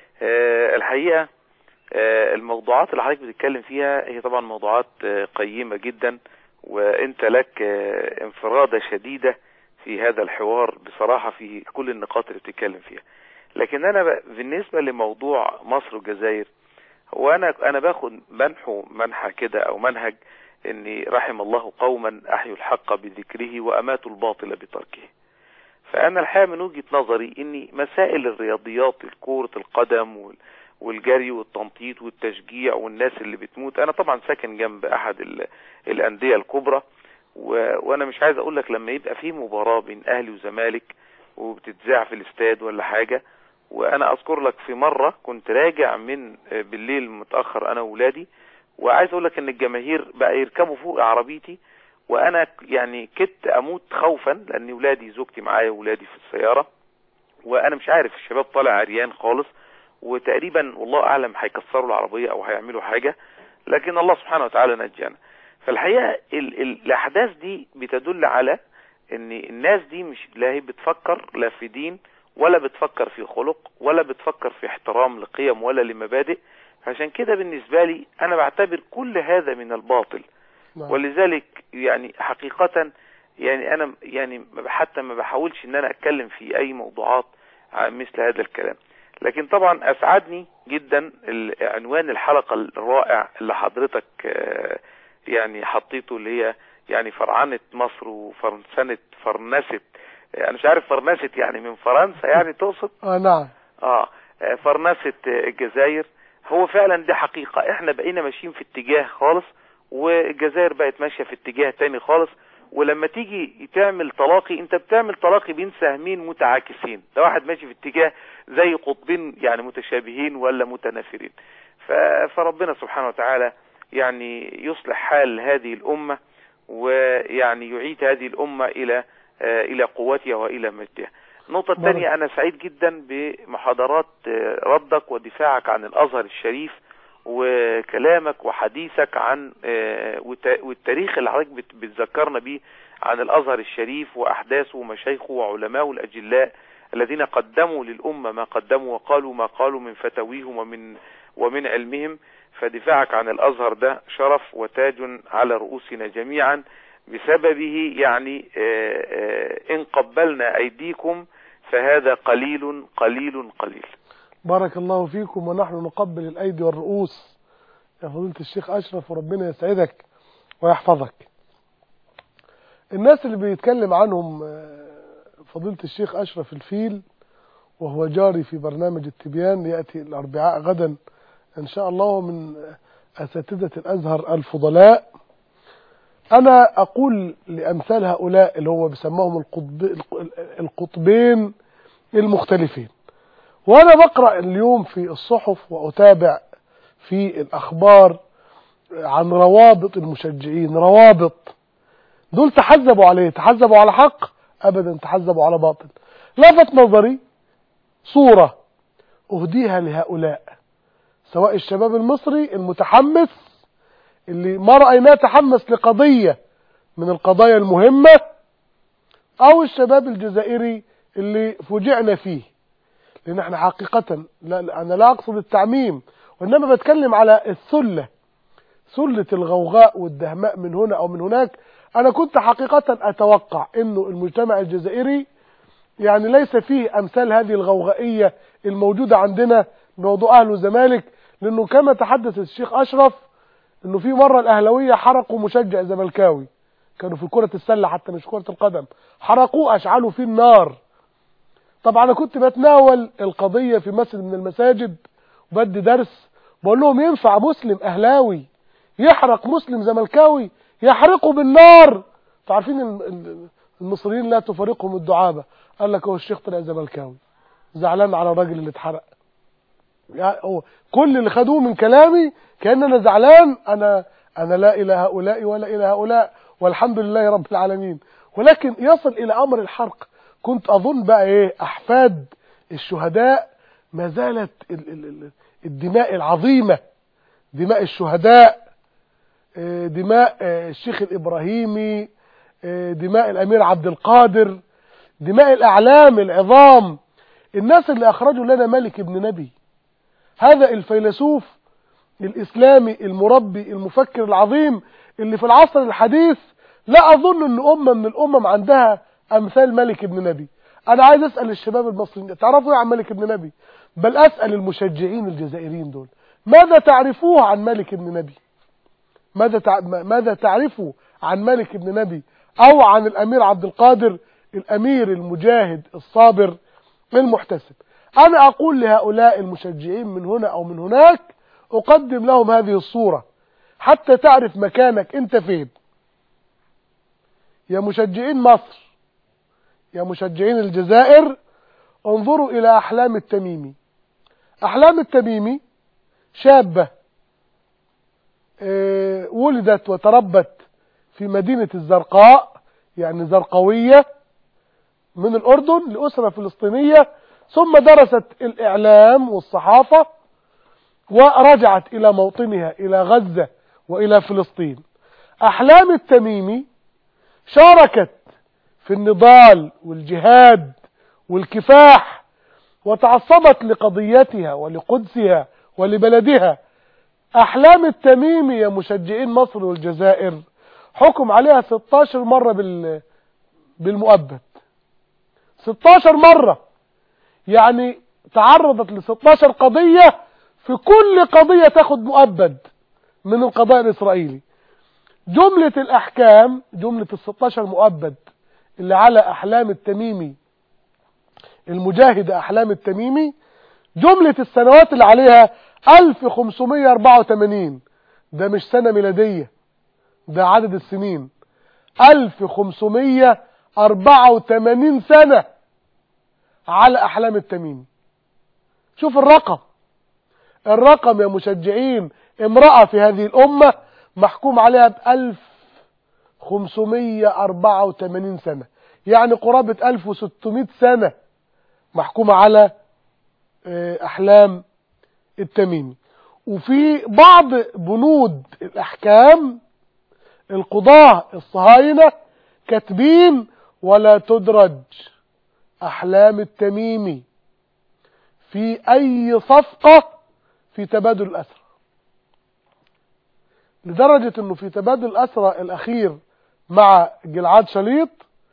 آه، الحقيقة آه، الموضوعات اللي حضرتك بتتكلم فيها هي طبعا موضوعات آه، قيمة جدا وانت لك آه، انفرادة شديدة في هذا الحوار بصراحة في كل النقاط اللي بتتكلم فيها لكن انا ب- بالنسبة لموضوع مصر والجزائر هو انا انا باخد منحو منحى كده او منهج اني رحم الله قوما احيوا الحق بذكره واماتوا الباطل بتركه فانا الحقيقه من وجهه نظري ان مسائل الرياضيات كره القدم وال- والجري والتنطيط والتشجيع والناس اللي بتموت انا طبعا ساكن جنب احد ال- الانديه الكبرى و... وانا مش عايز اقول لك لما يبقى في مباراه بين اهلي وزمالك وبتتذاع في الاستاد ولا حاجه وانا اذكر لك في مره كنت راجع من آه، بالليل متاخر انا واولادي وعايز اقول لك ان الجماهير بقى يركبوا فوق عربيتي وانا يعني كدت اموت خوفا لان ولادي زوجتي معايا وولادي في السياره وانا مش عارف الشباب طالع عريان خالص وتقريبا والله اعلم هيكسروا العربيه او هيعملوا حاجه لكن الله سبحانه وتعالى نجانا فالحقيقه ال ال الاحداث دي بتدل على ان الناس دي مش لا هي بتفكر لا في دين ولا بتفكر في خلق ولا بتفكر في احترام لقيم ولا لمبادئ عشان كده بالنسبه لي انا بعتبر كل هذا من الباطل نعم. ولذلك يعني حقيقة يعني أنا يعني ما- حتى ما بحاولش إن أنا أتكلم في أي موضوعات عن مثل هذا الكلام لكن طبعا أسعدني جدا ال- عنوان الحلقة الرائع اللي حضرتك آه، يعني حطيته اللي هي يعني فرعنة مصر وفرنسنة فرنسة أنا مش عارف فرنسة يعني من فرنسا يعني تقصد اه نعم اه آه، فرنسة آه، الجزائر هو فعلا دي حقيقة احنا بقينا ماشيين في اتجاه خالص والجزائر بقت ماشية في اتجاه تاني خالص ولما تيجي تعمل تلاقي انت بتعمل تلاقي بين سهمين متعاكسين ده واحد ماشي في اتجاه زي قطبين يعني متشابهين ولا متنافرين ف- فربنا سبحانه وتعالى يعني يصلح حال هذه الأمة ويعني يعيد هذه الأمة إلى آه، إلى قوتها وإلى مجدها النقطة الثانية أنا سعيد جدا بمحاضرات آه، ردك ودفاعك عن الأزهر الشريف وكلامك وحديثك عن آه، وت- والتاريخ اللي حضرتك بت- بتذكرنا بيه عن الأزهر الشريف وأحداثه ومشايخه وعلمائه الأجلاء الذين قدموا للأمة ما قدموا وقالوا ما قالوا من فتاويهم ومن ومن علمهم فدفاعك عن الأزهر ده شرف وتاج على رؤوسنا جميعا بسببه يعني آه، آه، إن قبلنا أيديكم فهذا قليل قليل قليل بارك الله فيكم ونحن نقبل الأيدي والرؤوس يا فضيلة الشيخ أشرف وربنا يسعدك ويحفظك الناس اللي بيتكلم عنهم آه، فضيلة الشيخ أشرف الفيل وهو جاري في برنامج التبيان يأتي الأربعاء غدا إن شاء الله من أساتذة الأزهر الفضلاء أنا أقول لأمثال هؤلاء اللي هو بيسموهم القطب القطبين المختلفين وأنا بقرأ اليوم في الصحف وأتابع في الأخبار عن روابط المشجعين روابط دول تحزبوا عليه تحزبوا على حق أبدا تحزبوا على باطل لفت نظري صورة أهديها لهؤلاء سواء الشباب المصري المتحمس اللي ما رأيناه تحمس لقضية من القضايا المهمة أو الشباب الجزائري اللي فوجئنا فيه لأن احنا حقيقة لا لا- أنا لا أقصد التعميم وإنما بتكلم على الثلة سلة الغوغاء والدهماء من هنا أو من هناك أنا كنت حقيقة أتوقع أنه المجتمع الجزائري يعني ليس فيه أمثال هذه الغوغائية الموجودة عندنا بموضوع أهل وزمالك لأنه كما تحدث الشيخ أشرف أنه في مرة الأهلوية حرقوا مشجع زملكاوي كانوا في كرة السلة حتى مش كرة القدم حرقوه أشعلوا فيه النار طبعا أنا كنت بتناول القضية في مسجد من المساجد وبدي درس بقول لهم ينفع مسلم أهلاوي يحرق مسلم زملكاوي يحرقه بالنار تعرفين ال- ال- المصريين لا تفارقهم الدعابة قال لك هو الشيخ طلع زملكاوي زعلان على الراجل اللي اتحرق يعني هو كل اللي خدوه من كلامي كأن انا زعلان انا انا لا الى هؤلاء ولا الى هؤلاء والحمد لله رب العالمين ولكن يصل الى امر الحرق كنت اظن بقى ايه احفاد الشهداء ما زالت ال- ال- ال- الدماء العظيمة دماء الشهداء آه، دماء آه، الشيخ الإبراهيمي آه، دماء الأمير عبد القادر دماء الأعلام العظام الناس اللي أخرجوا لنا ملك ابن نبي هذا الفيلسوف الإسلامي المربي المفكر العظيم اللي في العصر الحديث لا أظن أن أمة من الأمم عندها أمثال ملك ابن نبي أنا عايز أسأل الشباب المصريين تعرفوا إيه عن ملك ابن نبي بل أسأل المشجعين الجزائريين دول ماذا تعرفوه عن ملك ابن نبي ماذا تع... ماذا تعرفوا عن ملك ابن نبي أو عن الأمير عبد القادر الأمير المجاهد الصابر المحتسب أنا أقول لهؤلاء المشجعين من هنا أو من هناك أقدم لهم هذه الصورة حتى تعرف مكانك أنت فين يا مشجعين مصر يا مشجعين الجزائر انظروا إلى أحلام التميمي أحلام التميمي شابة آه، ولدت وتربت في مدينة الزرقاء يعني زرقاوية من الأردن لأسرة فلسطينية ثم درست الإعلام والصحافة ورجعت إلى موطنها إلى غزة وإلى فلسطين أحلام التميمي شاركت في النضال والجهاد والكفاح وتعصبت لقضيتها ولقدسها ولبلدها أحلام التميمي يا مشجعين مصر والجزائر حكم عليها 16 مرة بال بالمؤبد 16 مرة يعني تعرضت ل 16 قضية في كل قضية تاخد مؤبد من القضاء الإسرائيلي جملة الأحكام جملة ال 16 مؤبد اللي على أحلام التميمي المجاهدة أحلام التميمي جملة السنوات اللي عليها 1584 ده مش سنة ميلادية ده عدد السنين 1584 سنة على أحلام التميمي شوف الرقم الرقم يا مشجعين امرأة في هذه الأمة محكوم عليها ب 1584 سنة يعني قرابة 1600 سنة محكومة على آه، أحلام التميمي وفي بعض بنود الأحكام القضاة الصهاينة كاتبين ولا تدرج أحلام التميمي في أي صفقة في تبادل الأسرى لدرجة أنه في تبادل الأسرى الأخير مع جلعاد شليط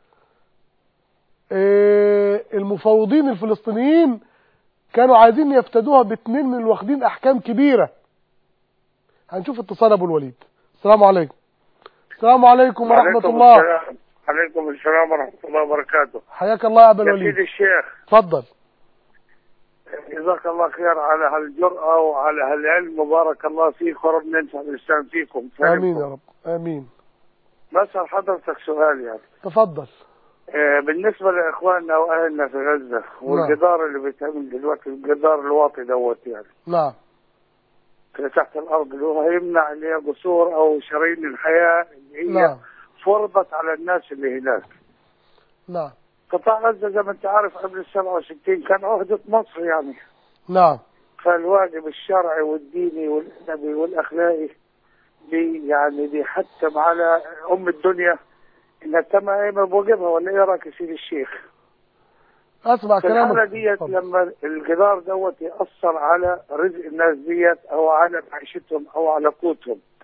آه، المفوضين الفلسطينيين كانوا عايزين يفتدوها باتنين من الواخدين أحكام كبيرة هنشوف اتصال أبو الوليد السلام عليكم السلام عليكم ورحمة وعليكم الله السلام. عليكم السلام ورحمة الله وبركاته حياك الله يا أبا يا الوليد سيدي الشيخ اتفضل جزاك الله خير على هالجرأة وعلى هالعلم وبارك الله فيك ورب ننفع الإسلام فيكم آمين يا رب آمين بسأل حضرتك سؤال يعني تفضل آه، بالنسبة لإخواننا وأهلنا في غزة والجدار اللي بيتعمل دلوقتي الجدار الواطي دوت يعني نعم اللي تحت الأرض اللي هو هيمنع اللي هي قصور أو شرايين الحياة اللي هي نعم فرضت على الناس اللي هناك نعم قطاع غزة زي ما أنت عارف قبل ال 67 كان عهدة مصر يعني نعم فالواجب الشرعي والديني والادبي والاخلاقي بي يعني بيحتم على ام الدنيا انها تم بواجبها ولا ايه رايك يا سيدي الشيخ؟ أسمع في الحاله كلامك ديت اتفضل. لما الجدار دوت ياثر على رزق الناس ديت او على معيشتهم او على قوتهم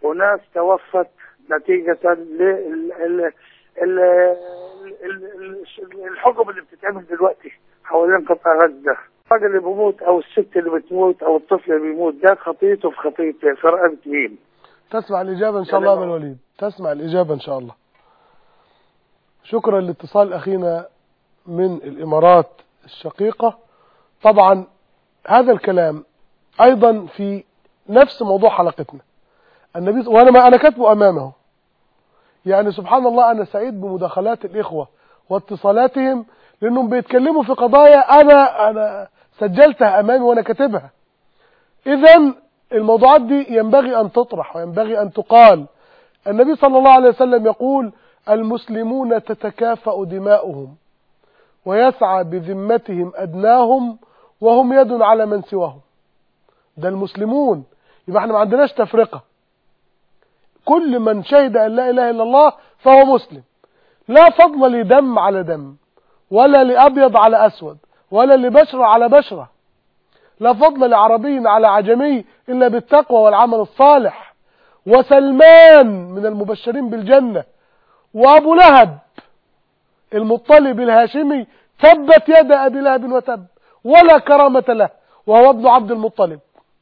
وناس توفت نتيجة لل- ال- ال- ال- ال- الحكم اللي بتتعمل دلوقتي حوالين قطاع غزة الراجل اللي بيموت أو الست اللي بتموت أو الطفل اللي بيموت ده خطيته في خطيته في رقبة مين؟ تسمع الإجابة إن شاء الله من الوليد تسمع الإجابة إن شاء الله شكرا لاتصال أخينا من الإمارات الشقيقة طبعا هذا الكلام أيضا في نفس موضوع حلقتنا النبي وأنا ما أنا كاتبه أمامه يعني سبحان الله أنا سعيد بمداخلات الإخوة واتصالاتهم لأنهم بيتكلموا في قضايا أنا أنا سجلتها أمامي وأنا كاتبها إذا الموضوعات دي ينبغي أن تطرح وينبغي أن تقال النبي صلى الله عليه وسلم يقول المسلمون تتكافأ دماؤهم ويسعى بذمتهم أدناهم وهم يد على من سواهم ده المسلمون يبقى احنا ما عندناش تفرقة كل من شهد أن لا إله إلا الله فهو مسلم لا فضل لدم على دم ولا لأبيض على أسود ولا لبشرة على بشرة لا فضل لعربي على عجمي إلا بالتقوى والعمل الصالح وسلمان من المبشرين بالجنة وأبو لهب المطلب الهاشمي تبت يد أبي لهب وتب ولا كرامة له وهو ابن عبد المطلب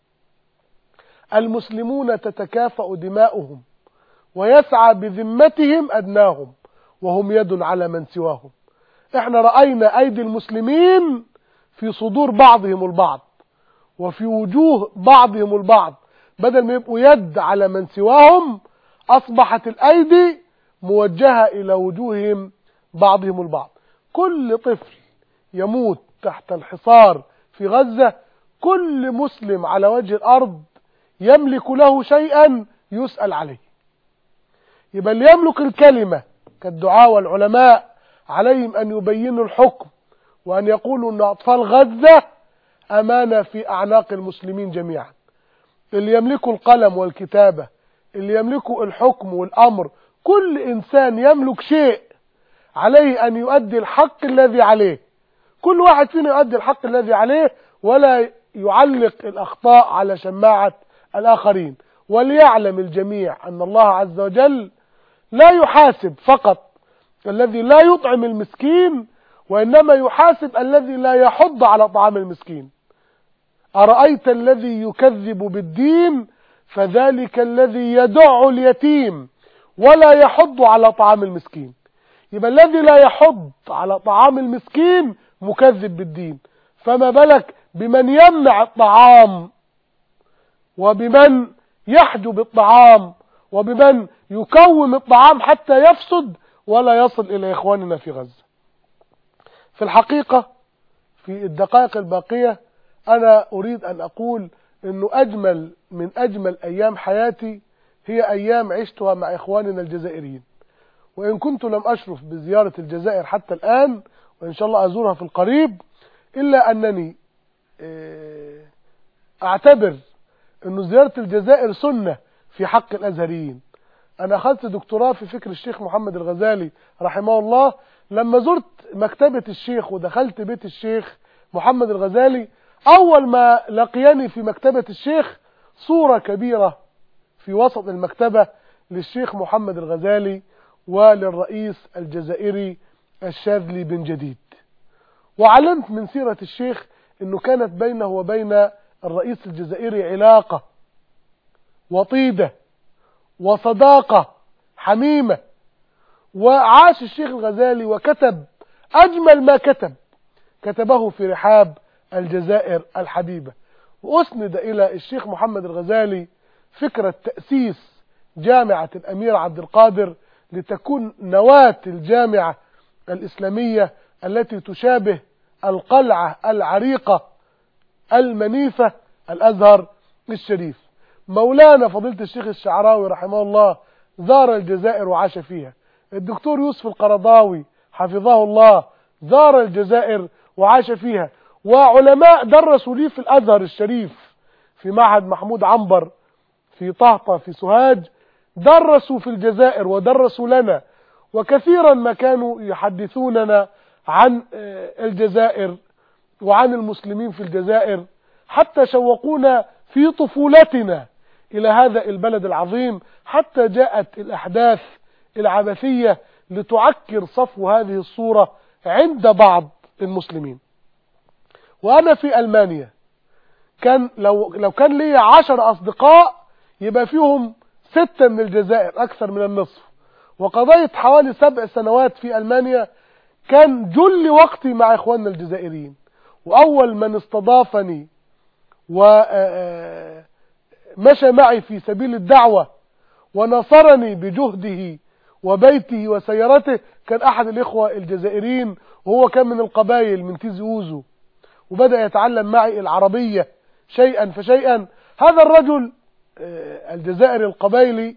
المسلمون تتكافأ دماؤهم ويسعى بذمتهم أدناهم وهم يد على من سواهم احنا رأينا أيدي المسلمين في صدور بعضهم البعض وفي وجوه بعضهم البعض بدل ما يبقوا يد على من سواهم أصبحت الأيدي موجهة إلى وجوههم بعضهم البعض كل طفل يموت تحت الحصار في غزة كل مسلم على وجه الأرض يملك له شيئا يسأل عليه يبقى اللي يملك الكلمة كالدعاء والعلماء عليهم أن يبينوا الحكم وأن يقولوا أن أطفال غزة أمانة في أعناق المسلمين جميعا اللي يملكوا القلم والكتابة اللي يملكوا الحكم والأمر كل إنسان يملك شيء عليه أن يؤدي الحق الذي عليه كل واحد فينا يؤدي الحق الذي عليه ولا يعلق الأخطاء على شماعة الآخرين وليعلم الجميع أن الله عز وجل لا يحاسب فقط الذي لا يطعم المسكين وإنما يحاسب الذي لا يحض على طعام المسكين أرأيت الذي يكذب بالدين فذلك الذي يدع اليتيم ولا يحض على طعام المسكين يبقى الذي لا يحض على طعام المسكين مكذب بالدين فما بالك بمن يمنع الطعام وبمن يحجب الطعام وبمن يكوم الطعام حتى يفسد ولا يصل إلى إخواننا في غزة في الحقيقة في الدقائق الباقية أنا أريد أن أقول أنه أجمل من أجمل أيام حياتي هي أيام عشتها مع إخواننا الجزائريين وإن كنت لم أشرف بزيارة الجزائر حتى الآن وإن شاء الله أزورها في القريب إلا أنني آه، أعتبر أن زيارة الجزائر سنة في حق الأزهريين أنا أخذت دكتوراه في فكر الشيخ محمد الغزالي رحمه الله لما زرت مكتبة الشيخ ودخلت بيت الشيخ محمد الغزالي أول ما لقيني في مكتبة الشيخ صورة كبيرة في وسط المكتبة للشيخ محمد الغزالي وللرئيس الجزائري الشاذلي بن جديد وعلمت من سيرة الشيخ أنه كانت بينه وبين الرئيس الجزائري علاقة وطيدة وصداقة حميمة وعاش الشيخ الغزالي وكتب أجمل ما كتب كتبه في رحاب الجزائر الحبيبة وأسند إلى الشيخ محمد الغزالي فكرة تأسيس جامعة الأمير عبد القادر لتكون نواة الجامعة الإسلامية التي تشابه القلعة العريقة المنيفة الأزهر الشريف مولانا فضيلة الشيخ الشعراوي رحمه الله زار الجزائر وعاش فيها الدكتور يوسف القرضاوي حفظه الله زار الجزائر وعاش فيها وعلماء درسوا لي في الأزهر الشريف في معهد محمود عنبر في طهطة في سوهاج درسوا في الجزائر ودرسوا لنا وكثيرا ما كانوا يحدثوننا عن الجزائر وعن المسلمين في الجزائر حتى شوقونا في طفولتنا إلى هذا البلد العظيم حتى جاءت الأحداث العبثية لتعكر صفو هذه الصورة عند بعض المسلمين وأنا في ألمانيا كان لو لو كان لي عشر أصدقاء يبقى فيهم ستة من الجزائر أكثر من النصف وقضيت حوالي سبع سنوات في ألمانيا كان جل وقتي مع إخواننا الجزائريين وأول من استضافني ومشى معي في سبيل الدعوة ونصرني بجهده وبيته وسيارته كان أحد الإخوة الجزائريين وهو كان من القبائل من تيزي أوزو وبدأ يتعلم معي العربية شيئا فشيئا هذا الرجل الجزائري القبائلي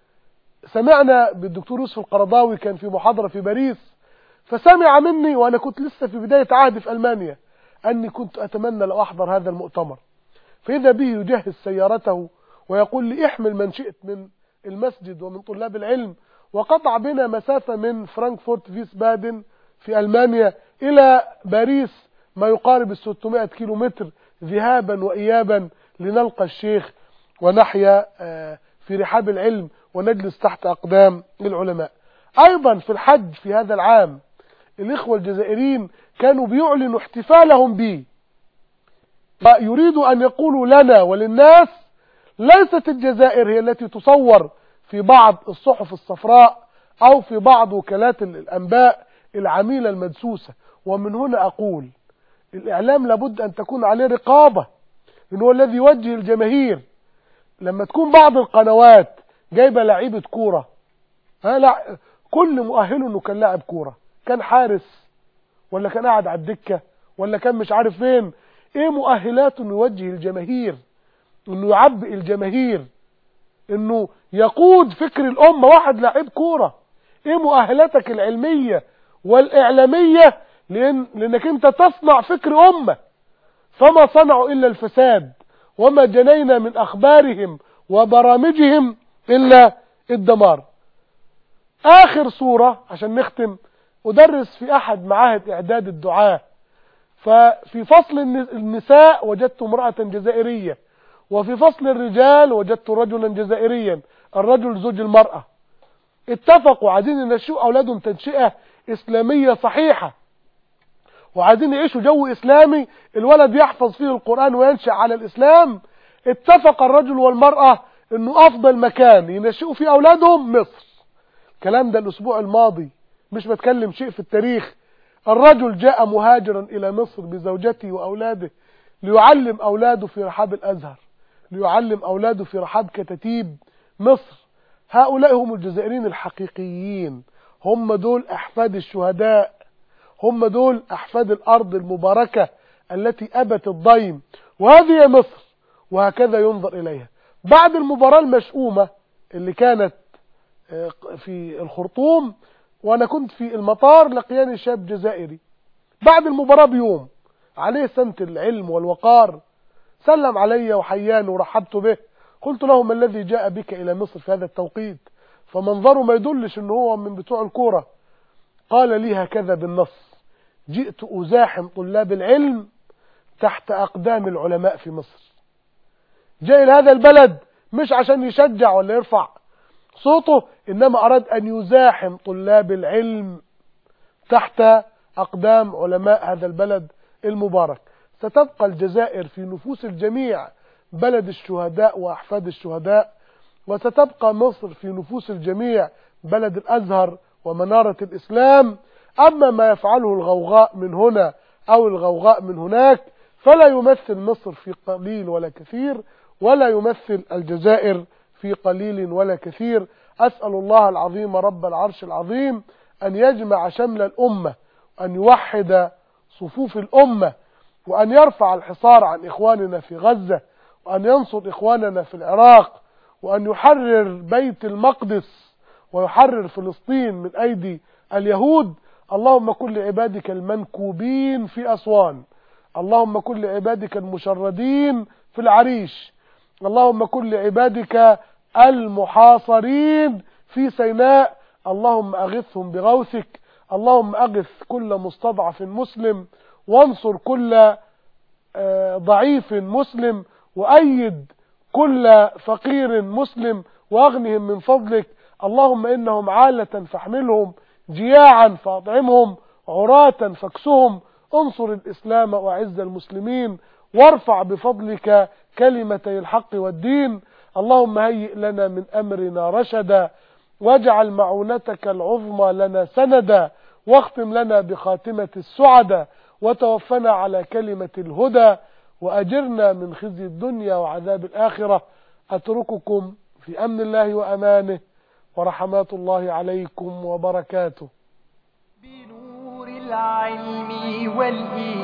سمعنا بالدكتور يوسف القرضاوي كان في محاضرة في باريس فسمع مني وأنا كنت لسه في بداية عهدي في ألمانيا أني كنت أتمنى لو أحضر هذا المؤتمر فإذا به يجهز سيارته ويقول لي احمل من شئت من المسجد ومن طلاب العلم وقطع بنا مسافة من فرانكفورت فيس بادن في ألمانيا إلى باريس ما يقارب ال 600 كيلو متر ذهابا وإيابا لنلقى الشيخ ونحيا في رحاب العلم ونجلس تحت أقدام العلماء أيضا في الحج في هذا العام الإخوة الجزائريين كانوا بيعلنوا احتفالهم بي ويريدوا أن يقولوا لنا وللناس ليست الجزائر هي التي تصور في بعض الصحف الصفراء أو في بعض وكالات الأنباء العميلة المدسوسة ومن هنا أقول الإعلام لابد أن تكون عليه رقابة لأنه هو الذي يوجه الجماهير لما تكون بعض القنوات جايبة لعيبة كورة ها لا كل مؤهله انه كان لاعب كورة كان حارس ولا كان قاعد على الدكة ولا كان مش عارف فين ايه مؤهلاته انه يوجه الجماهير انه يعبئ الجماهير انه يقود فكر الامة واحد لاعب كورة ايه مؤهلاتك العلمية والاعلامية لأن لانك انت تصنع فكر امة فما صنعوا الا الفساد وما جنينا من اخبارهم وبرامجهم الا الدمار اخر صورة عشان نختم ادرس في احد معاهد اعداد الدعاة ففي فصل النساء وجدت امرأة جزائرية وفي فصل الرجال وجدت رجلا جزائريا الرجل زوج المرأة اتفقوا عايزين ينشئوا اولادهم تنشئة اسلامية صحيحة وعايزين يعيشوا جو اسلامي الولد يحفظ فيه القرآن وينشأ على الاسلام اتفق الرجل والمرأة انه افضل مكان ينشئوا فيه اولادهم مصر الكلام ده الاسبوع الماضي مش بتكلم شيء في التاريخ الرجل جاء مهاجرا الى مصر بزوجته واولاده ليعلم اولاده في رحاب الازهر ليعلم اولاده في رحاب كتاتيب مصر هؤلاء هم الجزائريين الحقيقيين هم دول احفاد الشهداء هم دول احفاد الارض المباركة التي ابت الضيم وهذه مصر وهكذا ينظر اليها بعد المباراة المشؤومة اللي كانت في الخرطوم وانا كنت في المطار لقياني شاب جزائري بعد المباراة بيوم عليه سنة العلم والوقار سلم علي وحياني ورحبت به قلت له ما الذي جاء بك الى مصر في هذا التوقيت فمنظره ما يدلش ان هو من بتوع الكورة قال لي هكذا بالنص جئت ازاحم طلاب العلم تحت اقدام العلماء في مصر جاء الى هذا البلد مش عشان يشجع ولا يرفع صوته إنما أراد أن يزاحم طلاب العلم تحت أقدام علماء هذا البلد المبارك ستبقى الجزائر في نفوس الجميع بلد الشهداء وأحفاد الشهداء وستبقى مصر في نفوس الجميع بلد الأزهر ومنارة الإسلام أما ما يفعله الغوغاء من هنا أو الغوغاء من هناك فلا يمثل مصر في قليل ولا كثير ولا يمثل الجزائر في قليل ولا كثير أسأل الله العظيم رب العرش العظيم أن يجمع شمل الأمة أن يوحد صفوف الأمة وأن يرفع الحصار عن إخواننا في غزة وأن ينصر إخواننا في العراق وأن يحرر بيت المقدس ويحرر فلسطين من أيدي اليهود اللهم كل عبادك المنكوبين في أسوان اللهم كل عبادك المشردين في العريش اللهم كل عبادك المحاصرين في سيناء اللهم أغثهم بغوثك اللهم أغث كل مستضعف مسلم وانصر كل ضعيف مسلم وأيد كل فقير مسلم واغنهم من فضلك اللهم إنهم عالة فاحملهم جياعا فاطعمهم عراة فاكسهم انصر الإسلام وأعز المسلمين وارفع بفضلك كلمتي الحق والدين اللهم هيئ لنا من أمرنا رشدا واجعل معونتك العظمى لنا سندا واختم لنا بخاتمة السعدة وتوفنا على كلمة الهدى وأجرنا من خزي الدنيا وعذاب الآخرة أترككم في أمن الله وأمانه ورحمات الله عليكم وبركاته بنور العلم والإيمان